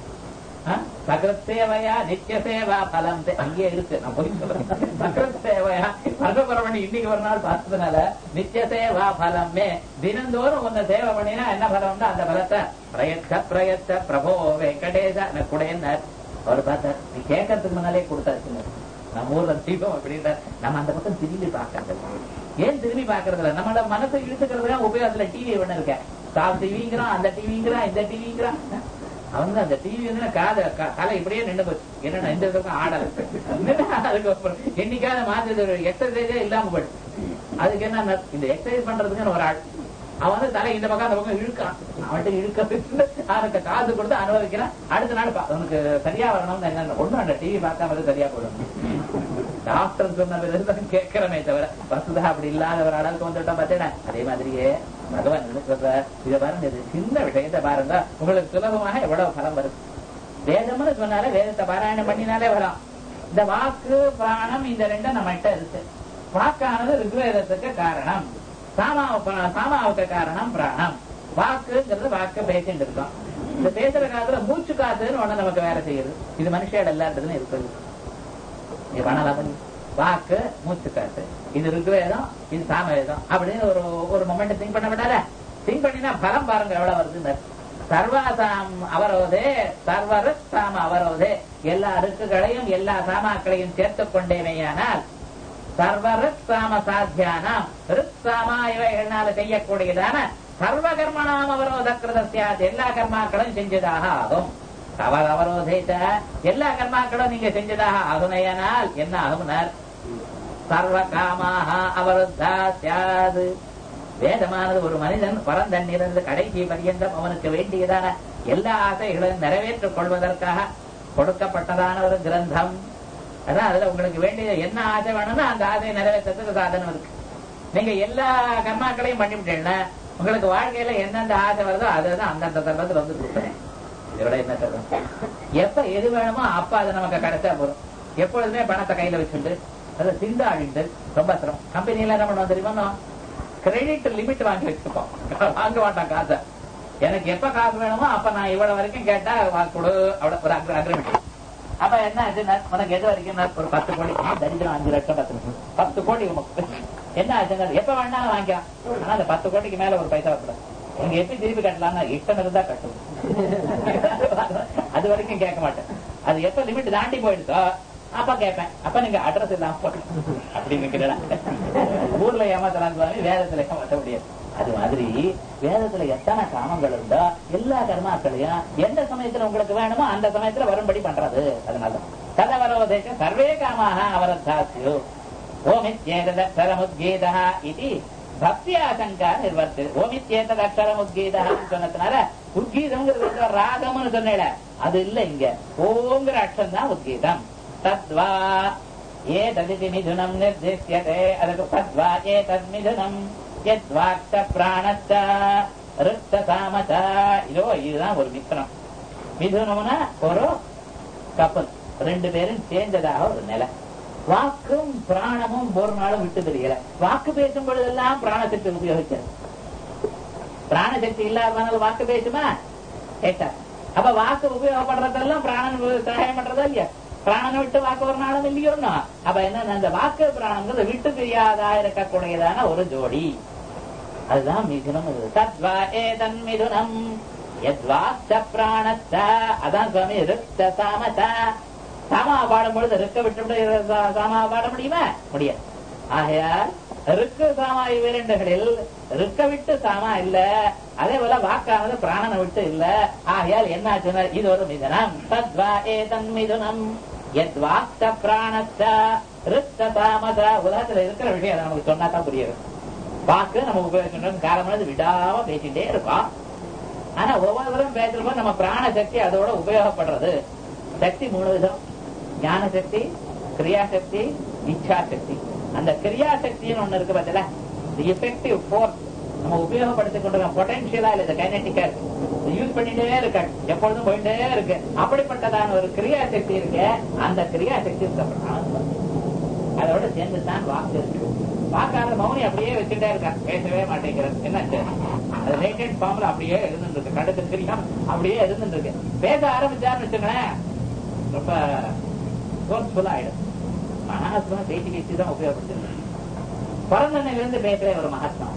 சகரத் சேவையா நித்திய சேவா பலம் அங்கே இருக்கு நான் போய் சொல்றேன் சகரத் சேவையா வருஷபரமணி இன்னைக்கு ஒரு நாள் பார்த்ததுனால நித்திய சேவா பலமே தினந்தோறும் உன்னை சேவை பண்ணினா என்ன பலம்னா அந்த பலத்தை பிரயத்த பிரயத்த பிரபோ வெங்கடேச கூட என்ன அவர் பார்த்தார் நீ கேட்கறதுக்கு முன்னாலே கொடுத்தாச்சு நம்ம ஊர்ல தீபம் அப்படின்ற நம்ம அந்த பக்கம் திரும்பி பார்க்கறது ஏன் திரும்பி பாக்குறது இல்ல நம்மளோட மனசை இழுத்துக்கிறதுக்கு உபயோகத்துல டிவி ஒண்ணு இருக்க சாப் டிவிங்கிறான் அந்த டிவிங்கிறான் இந்த டிவிங்கிறான் அவங்க அந்த டிவி வந்து காத கலை இப்படியே நின்று போச்சு என்னன்னா இந்த பக்கம் ஆடல அதுக்கப்புறம் என்னைக்காவது மாத்தி எக்ஸசைஸே இல்லாம போயிடுச்சு அதுக்கு என்ன இந்த எக்ஸசைஸ் பண்றதுக்குன்னு ஒரு ஆள் அவன் வந்து தலை இந்த பக்கம் அந்த பக்கம் இழுக்கான் அவன்கிட்ட இழுக்க அவனுக்கு காசு கொடுத்து அனுபவிக்கிறான் அடுத்த நாள் அவனுக்கு சரியா வரணும்னு என்ன ஒண்ணும் அந்த டிவி பார்க்காம சரியா போயிடும் டாக்டர் சொன்ன பிறகுதான் கேட்கிறமே தவிர வசுதா அப்படி இல்லாத ஒரு அளவுக்கு வந்துட்டோம் பார்த்தேன்னா அதே மாதிரியே பகவான் என்ன சொல்ற இதை பாருங்க இது சின்ன விஷயத்தை பாருங்க உங்களுக்கு சுலபமாக எவ்வளவு பலம் வருது வேதம்னு சொன்னாலே வேதத்தை பாராயணம் பண்ணினாலே வரும் இந்த வாக்கு பிராணம் இந்த ரெண்டும் நம்மகிட்ட இருக்கு வாக்கானது ரிக்வேதத்துக்கு காரணம் சாமாவு சாமாவுக்கு காரணம் பிராணம் வாக்குங்கிறது வாக்கு பேசிட்டு இருக்கோம் இந்த பேசுற காலத்துல மூச்சு காத்துன்னு ஒண்ணு நமக்கு வேலை செய்யுது இது மனுஷன் எல்லாத்துலயும் இருக்குது இது பண்ணலாம் வாக்கு மூச்சு காத்து இது ருக்வேதம் இது சாமவேதம் அப்படின்னு ஒரு ஒரு மொமெண்ட் திங்க் பண்ண விட்டார திங்க் பண்ணினா பலம் பாருங்க எவ்வளவு வருது சர்வாசாம் அவரோதே சர்வரு சாம அவரோதே எல்லா ருக்குகளையும் எல்லா சாமாக்களையும் சேர்த்துக் கொண்டேனேயானால் சர்வ சாம சாத்தியானாம் ரிக்ஸாமா இவைகள்னால செய்யக்கூடியதான சர்வ கர்மணாம் அவரோத கிருதசியாத் எல்லா கர்மாக்களும் செஞ்சதாக ஆகும் அவர் அவரோதைத்த எல்லா கர்மாக்களும் நீங்க செஞ்சதாக ஆகுமையானால் என்ன ஆகும்னார் சர்வ காமாக அவருத்தா சியாது வேதமானது ஒரு மனிதன் பரந்தன்னிருந்து கடைசி பரியந்தம் அவனுக்கு வேண்டியதான எல்லா ஆசைகளையும் நிறைவேற்றிக் கொள்வதற்காக கொடுக்கப்பட்டதான ஒரு கிரந்தம் அதான் அதுல உங்களுக்கு வேண்டிய என்ன ஆசை வேணும்னா அந்த ஆசையை நிறைவேற்றத்துக்கு சாதனம் இருக்கு நீங்க எல்லா கர்மாக்களையும் பண்ணிவிட்டீங்கன்னா உங்களுக்கு வாழ்க்கையில எந்தெந்த ஆசை வருதோ அதுதான் அந்தந்த தர்மத்துல வந்து கொடுக்குறேன் இதோட என்ன சொல்றேன் எப்ப எது வேணுமோ அப்ப அது நமக்கு கிடைச்சா போதும் எப்பொழுதுமே பணத்தை கையில வச்சுட்டு அதை திண்டாடிட்டு ரொம்ப சிரமம் கம்பெனில என்ன பண்ணுவோம் தெரியுமா கிரெடிட் லிமிட் வாங்கி வச்சுப்போம் வாங்க மாட்டான் காசை எனக்கு எப்ப காசு வேணுமோ அப்ப நான் இவ்வளவு வரைக்கும் கேட்டா வா- கொடு அவ்வளவு ஒரு அக்ரிமெண்ட் அப்ப என்ன ஆச்சுன்னா உனக்கு எது வரைக்கும் நான் ஒரு பத்து கோடி ஆ, தரித்திரம் அஞ்சு லட்சம் பத்து லட்சம் பத்து கோடி உனக்கு. என்ன ஆச்சுன்னா எப்ப வேணாலும் வாங்கிக்கலாம் ஆனா அந்த பத்து கோடிக்கு மேல ஒரு பைசா கூட நீங்க எப்படி திருப்பி கட்டலாம்னா இஷ்டம் இருந்தா கட்டும் அது வரைக்கும் கேட்க மாட்டேன் அது எப்ப லிமிட் தாண்டி போயிடுதோ அப்ப கேட்பேன் அப்ப நீங்க அட்ரஸ் இல்லாம போட்டு அப்படின்னு கேட்கிறேன் ஊர்ல ஏமாத்தலாம் சுவாமி வேதத்துல ஏமாத்த முடியாது அது மாதிரி வேதத்துல எத்தனை காமங்கள் உண்டோ எல்லா கர்மாக்களையும் எந்த சமயத்துல உங்களுக்கு வேணுமோ அந்த சமயத்துல வரும்படி பண்றது அதனால ததவரோதேசம் சர்வே காமாக அவரத்தாசியோ ஓமித்யேதரமுத்கீதா இது பக்தி ஆசங்கா நிர்வர்த்தி ஓமித்யேதரமுத்கீதா சொன்னதுனால உத்கீதம்ங்கிறது வந்து ராகம்னு சொன்னேல அது இல்ல இங்க ஓங்கிற அக்ஷரம் தான் உத்கீதம் தத்வா ஏ ததிதி மிதுனம் நிர்திஷ்யதே அதுக்கு தத்வா ஏ தத் மிதுனம் யத்வாக்த பிராணத்த ரித்த சாமத இதோ இதுதான் ஒரு மித்திரம் மிதுனம்னா ஒரு கப்பல் ரெண்டு பேரும் சேர்ந்ததாக ஒரு நிலை வாக்கும் பிராணமும் ஒரு நாளும் விட்டு தெரியல வாக்கு பேசும் பொழுதெல்லாம் பிராணசக்தி உபயோகிக்கிறது பிராணசக்தி இல்லாதனால வாக்கு பேசுமா கேட்டா அப்ப வாக்கு உபயோகப்படுறதெல்லாம் பிராணன் சகாயம் பண்றதா இல்லையா பிராணனை விட்டு வாக்கு ஒரு நாளும் இல்லையோன்னா அப்ப என்ன அந்த வாக்கு பிராணங்கிறது விட்டு பிரியாதா இருக்கக்கூடியதான ஒரு ஜோடி அதுதான் மிதுனம் இது. தத்வா ஏதன் மிதுனம் யத்வாக்த பிராணத்த அதான் சுவாமி ரிக்த சாமத சாமா பாடும் பொழுது ரிக்க விட்டு சாமா பாட முடியுமா முடியாது ஆகையால் ருக்கு சாமா இவ்விரண்டுகளில் ருக்க விட்டு சாமா இல்ல அதே போல வாக்கானது பிராணனை விட்டு இல்ல ஆகையால் என்ன ஆச்சுன்னா இது ஒரு மிதனம் தத்வா ஏதன் மிதுனம் யத்வாக்த பிராணத்த ரிக்த சாமத உலகத்துல இருக்கிற விஷயம் அதை நமக்கு சொன்னா தான் புரியுது வாக்கு நம்ம உபயோகிக்கணும் காலமானது விடாம பேசிட்டே இருக்கோம் ஆனா ஒவ்வொருவரும் பேசுறப்போ நம்ம பிராண சக்தி அதோட உபயோகப்படுறது சக்தி மூணு விதம் ஞான சக்தி கிரியா சக்தி இச்சா சக்தி அந்த கிரியா சக்தின்னு ஒண்ணு இருக்கு பார்த்தல எஃபெக்டிவ் ஃபோர்ஸ் நம்ம உபயோகப்படுத்திக் கொண்டிருக்க பொட்டன்ஷியலா இல்ல கைனட்டிக்கா இருக்கு யூஸ் பண்ணிட்டே இருக்க எப்பொழுதும் போயிட்டே இருக்கு அப்படிப்பட்டதான ஒரு கிரியா சக்தி இருக்கு அந்த கிரியா சக்தி இந்த பிராணம் அதோட சேர்ந்து தான் வாக்கு இருக்கு வாக்கான மௌனி அப்படியே வச்சுட்டே இருக்கான் பேசவே மாட்டேங்கிறது என்னாச்சு அது லேட்டட் ஃபார்ம்ல அப்படியே இருந்துட்டு இருக்கு கடுத்து தெரியாம அப்படியே இருந்துட்டு இருக்கு பேச ஆரம்பிச்சாருன்னு வச்சுங்களேன் ரொம்ப ஃபோர்ஸ்ஃபுல்லா ஆயிடும் மகாத்மா பேச்சு பேச்சு தான் உபயோகப்படுத்துறது பிறந்தனையில இருந்து பேசுற ஒரு மகாத்மா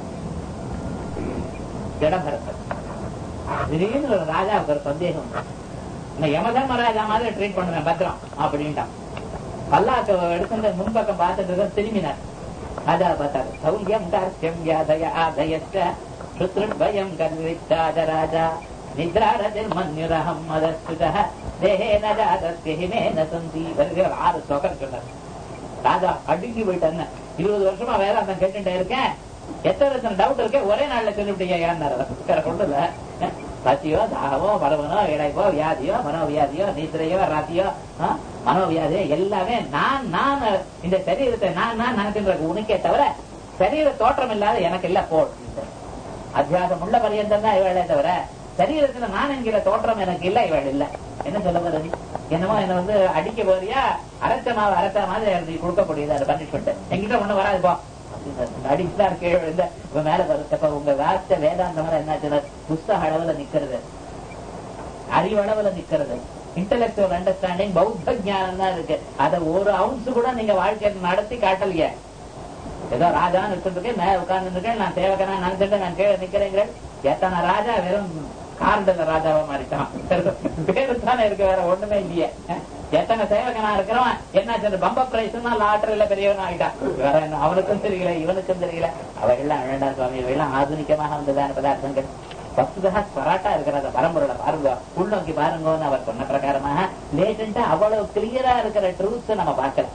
ஜடபரத்தர் திடீர்னு ஒரு ராஜாவுக்கு ஒரு சந்தேகம் வந்து இந்த யமதர்மராஜா மாதிரி ட்ரீட் பண்ணுவேன் பத்திரம் அப்படின்ட்டான் பல்லாக்கு எடுத்து முன்பக்கம் பார்த்துட்டு இருக்க திரும்பினார் ராஜா பார்த்தாரு சௌரியம் தார்த்தியம் யாதய ஆதயஸ்ட சுத்ருபயம் கர்வித்தாஜ ராஜா நித்ராரதில் மன்யுரகம் மதஸ்துத தேஹேன ஜாதஸ்ய ஹிமேன சந்தி வருகிற ஆறு ஸ்லோகம் சொன்னார் ராஜா அடுங்கி போயிட்டாங்க இருபது வருஷமா வேதாந்தம் கேட்டுட்டே இருக்கேன் எத்தனை எத்தனை டவுட் இருக்கு ஒரே நாள்ல சொல்லிவிட்டீங்க ஏன்னாரு வேற கொண்டுல பசியோ தாகமோ பரவனோ இடைப்போ வியாதியோ மனோவியாதியோ நித்திரையோ ராத்தியோ ஆ, மனோவியாதியோ எல்லாமே நான் நான் இந்த சரீரத்தை நான் நான் நினைக்கின்ற உனக்கே தவிர சரீர தோற்றம் இல்லாத எனக்கு இல்ல போல் அத்தியாசம் உள்ள பரியந்தம் தான் இவளே தவிர சரீரத்துல நான் என்கிற தோற்றம் எனக்கு இல்ல இவள் இல்ல என்ன சொல்ல போறது என்னமோ என்ன வந்து அடிக்க போறியா அரைச்ச மாவு அரைச்ச மாதிரி எனக்கு கொடுக்கக்கூடியது அது பனிஷ்மெண்ட் என்கிட்ட ஒண்ணு வராது போ அடிச்சுதான் இருக்கு இந்த இவன் மேல வருத்தப்ப உங்க வார்த்தை வேதாந்தம் என்னாச்சு புஸ்தக அளவுல நிக்கிறது அறிவளவுல நிக்கிறது இன்டலெக்சுவல் அண்டர்ஸ்டாண்டிங் பௌத்த ஞானம் தான் இருக்கு அதை ஒரு அவுன்ஸ் கூட நீங்க வாழ்க்கையை நடத்தி காட்டலையே ஏதோ ராஜான்னு வச்சிருக்கேன் மேல உட்கார்ந்து இருக்கேன் நான் சேவகனா நினைச்சிட்டு நான் கீழே நிக்கிறேங்கிறேன் எத்தனை ராஜா வெறும் கார்டுல ராஜாவா மாறிட்டான் பேரு தானே இருக்கு வேற ஒண்ணுமே இல்லையே எத்தனை சேவகனா இருக்கிறவன் என்ன பம்ப பிரைஸ் லாட்டரியில பெரியவன் ஆகிட்டான் வேற என்ன அவனுக்கும் தெரியல இவனுக்கும் தெரியல அவைகள்லாம் வேண்டாம் சுவாமி இவையெல்லாம் ஆதுனிகமாக வந்ததான பதார்த்தங்கள் வஸ்துதா ஸ்வராட்டா இருக்கிற பரம்பரோட பாருங்க உள்நோக்கி பாருங்கன்னு அவர் சொன்ன பிரகாரமாக லேட்டண்டா அவ்வளவு கிளியரா இருக்கிற ட்ரூத்ஸ் நம்ம பார்க்கல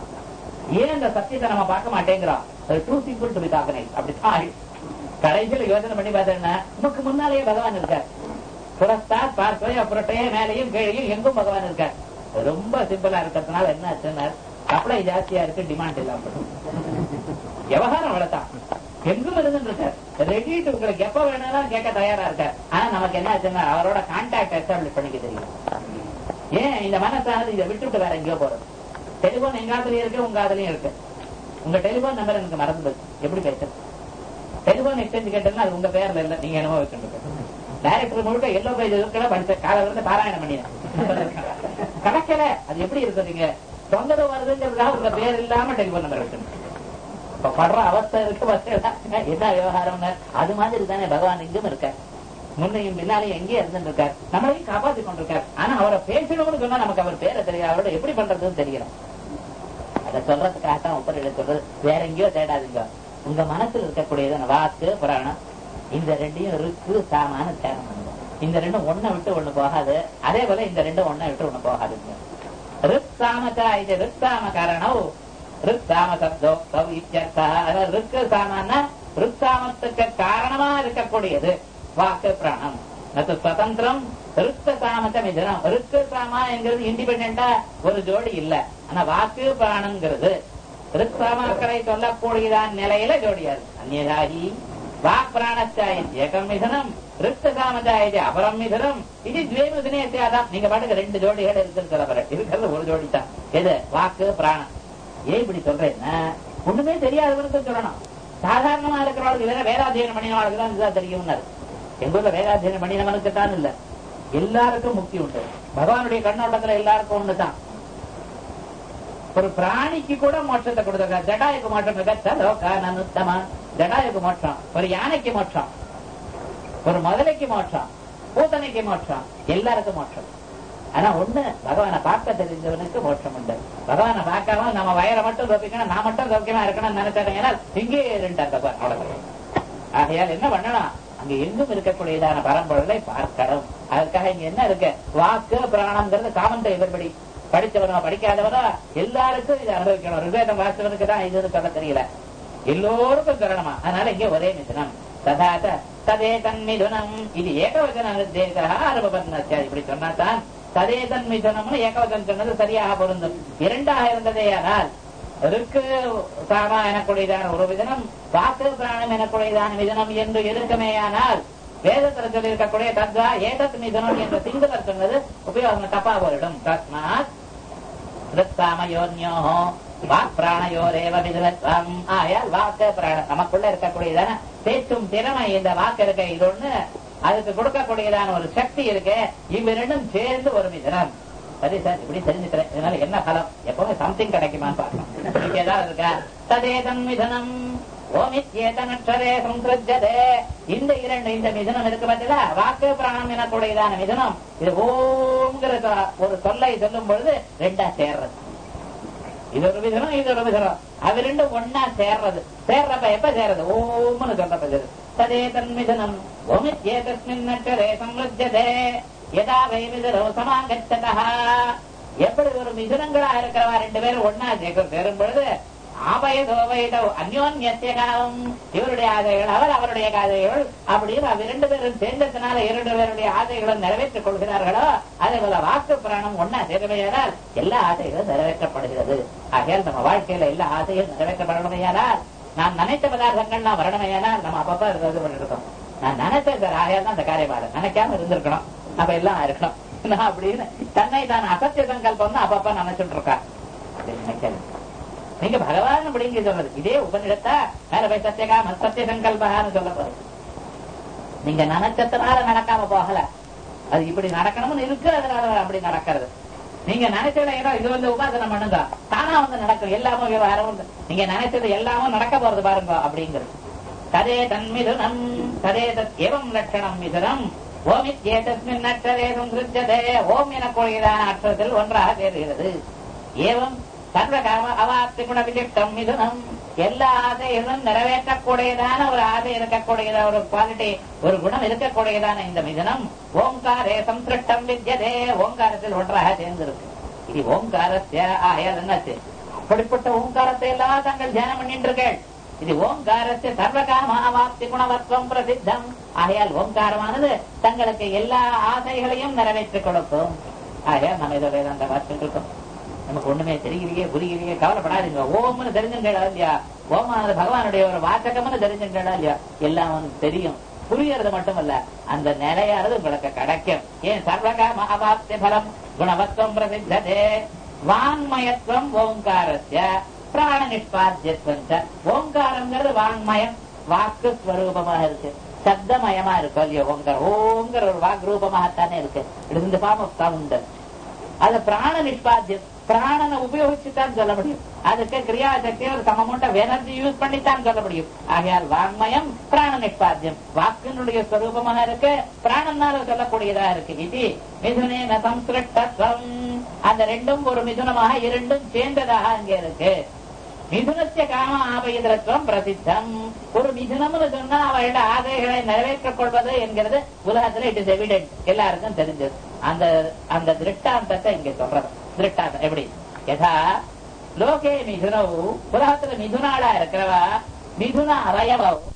ஏன் இந்த சத்தியத்தை நம்ம பார்க்க மாட்டேங்கிறோம் too simple to be organise அப்படித்தான் ஆயிடுச்சு. கடைசியில யோசனை பண்ணி பார்த்தேன்னா நமக்கு முன்னாலேயே பகவான் இருக்கார் புறத்தா பார்ப்பே புரட்டையே மேலையும் கீழையும் எங்கும் பகவான் இருக்கார் ரொம்ப சிம்பிளா இருக்கிறதுனால என்ன ஆச்சுன்னா சப்ளை ஜாஸ்தியா இருக்கு டிமாண்ட் இல்லாம போயிடும். விவகாரம் அவ்வளவுதான் எங்கும் இருந்துட்டு இருக்கார் ரெடி டு உங்களுக்கு எப்ப வேணாலும் கேட்க தயாரா இருக்கார் ஆனா நமக்கு என்ன ஆச்சுன்னா அவரோட கான்டாக்ட் எஸ்டாப்ளிஷ் பண்ணிக்க தெரியும் ஏன் இந்த மனசானது இதை விட்டுட்டு வேற எங்கேயோ போறது டெலிபோன் எங்க காதுலயும் இருக்கு உங்க காதுலயும் இருக்கு உங்க டெலிபோன் நம்பர் எனக்கு மறந்து போச்சு எப்படி பேசுறது டெலிபோன் எக்ஸ்சேஞ்ச் கேட்டதுன்னா அது உங்க பேர்ல இல்ல நீங்க என்னமோ வச்சுட்டு டைரக்டர் முழுக்க எல்லோ பேஜ் இருக்கிற படிச்ச கால வந்து பாராயணம் பண்ணினேன் கணக்கல அது எப்படி இருக்கு நீங்க தொந்தரவு வருதுங்கிறதுக்காக உங்க பேர் இல்லாம டெலிபோன் நம்பர் வச்சுருக்கேன் இப்ப படுற அவஸ்தை இருக்கு பார்த்தீங்களா? என்ன விவகாரம்னு அது மாதிரி தானே பகவான் இங்கும் இருக்கார் முன்னையும் பின்னாலையும் எங்கே இருந்துட்டு இருக்கார் நம்மளையும் காப்பாத்தி கொண்டிருக்கார் ஆனா அவரை பேசணும்னு சொன்னா நமக்கு அவர் பேரை தெரியாது அவரோட எப்படி பண்றதுன்னு தெரியல அதை சொல்றதுக்காக தான் உப்பரிட சொல்றது வேற எங்கேயோ தேடாதீங்க உங்க மனசுல இருக்கக்கூடியது வாக்கு புராணம் இந்த ரெண்டையும் ருக்கு சாமான தியானம் பண்ணுங்க இந்த ரெண்டும் ஒண்ணை விட்டு ஒண்ணு போகாது அதே போல இந்த ரெண்டும் ஒண்ணை விட்டு ஒண்ணு போகாதுங்க ரிக் சாமக்கா இது ரிக் சாம காரணம் ரிக் சாம சப்தம் இத்தியர்த்தா அதாவது ரிக்கு சாமன்னா ரிக் சாமத்துக்கு காரணமா இருக்கக்கூடியது வாக்கு பிராணம் அது சுதந்திரம் ரிக்க சாமத்த மிதனம் ரிக்கு சாமா என்கிறது இண்டிபெண்டா ஒரு ஜோடி இல்ல ஆனா வாக்கு பிராணங்கிறது ரிக் சாமாக்களை சொல்லக்கூடியதான் நிலையில ஜோடியாது அந்நியதாகி வாக் பிராணச்சாய ஏகம் மிதனம் ரிக்த சாமஜாயதி அபரம் மிதனம் இது துவேமிதனே அதான் நீங்க பாட்டுக்கு ரெண்டு ஜோடிகள் இருக்கிறது இருக்கிறது ஒரு ஜோடி தான் எது வாக்கு பிராணம் ஏன் இப்படி சொல்றேன்னா ஒண்ணுமே தெரியாதவனுக்கு சொல்லணும் சாதாரணமா இருக்கிறவளுக்கு வேற வேதாத்தியனம் பண்ணினவளுக்கு தான் இதுதான் தெரியும்னாரு எங்க ஊர்ல வேதாத்தியனம் பண்ணினவனுக்கு தான் இல்ல எல்லாருக்கும் முக்தி உண்டு பகவானுடைய கண்ணோட்டத்துல எல்லாருக்கும் ஒண்ணுதான் ஒரு பிராணிக்கு கூட மோட்சத்தை கொடுத்திருக்காரு ஜடாயுக்கு மோட்சம் இருக்கமா ஜடாயுக்கு மோட்சம் ஒரு யானைக்கு மோட்சம் ஒரு முதலைக்கு மோட்சம் பூத்தனைக்கு மோட்சம் எல்லாருக்கும் மோட்சம் ஆனா ஒண்ணு பகவானை பார்க்க தெரிஞ்சவனுக்கு மோட்சம் உண்டு பகவானை பார்க்காம நம்ம வயரை மட்டும் சோப்பிக்கணும் நான் மட்டும் சௌக்கியமா இருக்கணும்னு நினைச்சாங்க ஏன்னா இங்கே ரெண்டு அவ்வளவு ஆகையால் என்ன பண்ணணும் அங்க எங்கும் இருக்கக்கூடியதான பரம்பொருளை பார்க்கணும் அதுக்காக இங்க என்ன இருக்கு வாக்கு பிராணம்ங்கிறது காமன் எதிர்படி படிச்சவனோ படிக்காதவனோ எல்லாருக்கும் இதை அனுபவிக்கணும் ரிவேதம் வாசவனுக்கு தான் இது சொல்ல தெரியல எல்லோருக்கும் சொல்லணுமா அதனால இங்க ஒரே மிதனம் ததாத ததே தன்மிதுனம் இது ஏகவச்சன அனுபவம் இப்படி சொன்னாதான் ததே தன்மிதுனம்னு ஏகவச்சனம் சொன்னது சரியாக பொருந்தும் இரண்டாக இருந்ததே ஆனால் ருக்கு சாமா எனக்கூடியதான ஒரு விதனம் வாக்கு பிராணம் எனக்கூடியதான விதனம் என்று இருக்குமேயானால் வேதத்தில் சொல்லியிருக்கக்கூடிய தத்வா ஏதத் மிதனம் என்ற சிங்குலர் சொன்னது உபயோகம் தப்பா போயிடும் தஸ்மாத் யோன்யோ வாக் பிராணயோரேவ விதவத்வம் ஆயால் வாக்கு பிராண நமக்குள்ள இருக்கக்கூடியதான பேச்சும் திறமை இந்த வாக்கு இருக்க இது ஒண்ணு அதுக்கு கொடுக்கக்கூடியதான ஒரு சக்தி இருக்கு இவ்விரண்டும் சேர்ந்து ஒரு மிதனம் சரி சார் இப்படி தெரிஞ்சுக்கிறேன் இதனால என்ன பலம் எப்பவுமே சம்திங் கிடைக்குமான்னு பார்க்கலாம் இதுக்கு ஏதாவது இருக்கா ததேதம் மிதனம் ஓமித்யேதனே சம்பிரஜதே இந்த இரண்டு இந்த மிதனம் இருக்கு பார்த்தீங்களா வாக்கு பிராணம் எனக்கூடியதான மிதனம் இது ஓம்ங்கிற ஒரு சொல்லை சொல்லும் பொழுது ரெண்டா சேர்றது இது ஒரு விதனம் இது ஒரு விதனம் அது ரெண்டும் ஒன்னா சேர்றது சேர்றப்ப எப்ப சேர்றது ஓம்னு சொல்றப்ப சரி ததே தன்மிதனம் ஓமித்யேதஸ்மின் நட்டரே சம்ருஜதே எதா வைமிதரோ சமாகச்சதா எப்படி ஒரு மிதுனங்களா இருக்கிறவா ரெண்டு பேரும் ஒன்னா சேரும் பொழுது ஆபயதோபயதோ அந்யோன்யத்தியகாலம் இவருடைய ஆசைகள் அவர் அவருடைய ஆசைகள் அப்படின்னு அவ இரண்டு பேரும் சேர்ந்ததுனால இரண்டு பேருடைய ஆசைகளும் நிறைவேற்றிக் கொள்கிறார்களோ அதே போல வாக்கு பிராணம் ஒன்னா சேருமையானால் எல்லா ஆசைகளும் நிறைவேற்றப்படுகிறது ஆகையால் நம்ம வாழ்க்கையில எல்லா ஆசையும் நிறைவேற்றப்படணுமையானால் நான் நினைத்த பதார்த்தங்கள் நான் வரணுமையானால் நம்ம அப்பப்ப இது பண்ணிருக்கோம் நான் நினைச்சேன் சார் ஆகையால் தான் அந்த காரியப்பாடு நினைக்காம இருந்திருக்கணும் அப்ப எல்லாம் இருக்கணும் நான் அப்படின்னு தன்னை தான் அசத்திய சங்கல்பம் தான் அப்பப்ப நினைச்சுட்டு இருக்கா அப்படின்னு நினைக்கிறேன் நீங்க பகவான் அப்படிங்க சொல்றது இதே உபநிடத்தா மேல போய் சத்தியகா சத்திய சங்கல்பான்னு சொல்ல போறது நீங்க நினைச்சதுனால நடக்காம போகல அது இப்படி நடக்கணும்னு இருக்கு அதனால அப்படி நடக்கிறது நீங்க நினைச்சத ஏதோ இது வந்து உபாசனம் பண்ணுங்க தானா வந்து நடக்கும் எல்லாமும் விவகாரம் உண்டு. நீங்க நினைச்சது எல்லாமும் நடக்க போறது பாருங்க அப்படிங்கிறது ததே தன்மிதுனம் ததே தத் ஏவம் லட்சணம் மிதுனம் ஓமித்யேதஸ்மின் அற்றதே சம்சிருஜதே ஓம் எனக்கூடியதான அற்றத்தில் ஒன்றாக சேருகிறது ஏவம் சர்வ காம அவாப்தி குண விசிஷ்டம் மிதுனம் எல்லா ஆசைகளும் நிறைவேற்றக்கூடியதான ஒரு ஆசை இருக்கக்கூடியதா ஒரு குவாலிட்டி ஒரு குணம் இருக்கக்கூடியதான இந்த மிதனம் ஓங்காரே சம்சிருஷ்டம் வித்யதே ஓங்காரத்தில் ஒன்றாக சேர்ந்திருக்கு இது ஓங்காரஸ்ய ஆயால் என்னாச்சு அப்படிப்பட்ட ஓங்காரத்தை எல்லாம் தாங்கள் தியானம் பண்ணிட்டு இருக்கேள் இது ஓங்காரத்தை சர்வகாம அவாப்தி குணவத்வம் பிரசித்தம் ஆகையால் ஓங்காரமானது தங்களுக்கு எல்லா ஆசைகளையும் நிறைவேற்றிக் கொடுக்கும் ஆகையால் நம்ம இதை வேதாந்த வாசிட்டு இருக்கோம் நமக்கு ஒண்ணுமே தெரியலையே புரியலையே கவலைப்படாதீங்க ஓம்னு தெரிஞ்சுங்களா இல்லையா ஓமானது பகவானுடைய ஒரு வாசகம்னு தெரிஞ்சுங்களா இல்லையா எல்லாம் அவனுக்கு தெரியும் புரியறது மட்டுமல்ல அந்த நிலையானது உங்களுக்கு கிடைக்கும் ஏன் சர்வகாம அவாப்தி பலம் குணவத்வம் பிரசித்ததே வாங்மயத்துவம் ஓங்காரஸ்ய பிராண நிஷ்பாத்தியத்துவம் ச. ஓங்காரங்கிறது வாங்மயம் வாக்கு ஸ்வரூபமாக இருக்கு சப்தமயமா இருக்கு இல்லையா ஓங்கார் ஓங்கிற ஒரு வாக் ரூபமாகத்தானே இருக்கு இட் இஸ் இந்த ஃபார்ம் ஆஃப் சவுண்ட் அது பிராண நிஷ்பாத்தியம் பிராணனை உபயோகிச்சுதான் சொல்ல முடியும் அதுக்கு கிரியாசக்தி ஒரு சமமௌண்ட் ஆஃப் எனர்ஜி யூஸ் பண்ணித்தான் சொல்ல முடியும் ஆகையால் வாங்மயம் பிராண நிஷ்பாத்தியம் வாக்கினுடைய ஸ்வரூபமாக இருக்கு பிராணனால சொல்லக்கூடியதா இருக்கு இது மிதுனே சம்ஸ்கிருஷ்டத்வம் அந்த ரெண்டும் ஒரு மிதுனமாக இரண்டும் சேர்ந்ததாக அங்க இருக்கு மிதுனத்திய காம ஆபயதத்துவம் பிரசித்தம் ஒரு மிதுனம்னு சொன்னா அவளோட ஆசைகளை நிறைவேற்றிக் கொள்வது என்கிறது உலகத்துல இட் இஸ் எவிடென்ட் எல்லாருக்கும் தெரிஞ்சது அந்த அந்த திருஷ்டாந்தத்தை இங்க சொல்றது திருஷ்டாந்தம் எப்படி யதா லோகே மிதுனவு உலகத்துல மிதுனாளா இருக்கிறவா மிதுன அவயவம்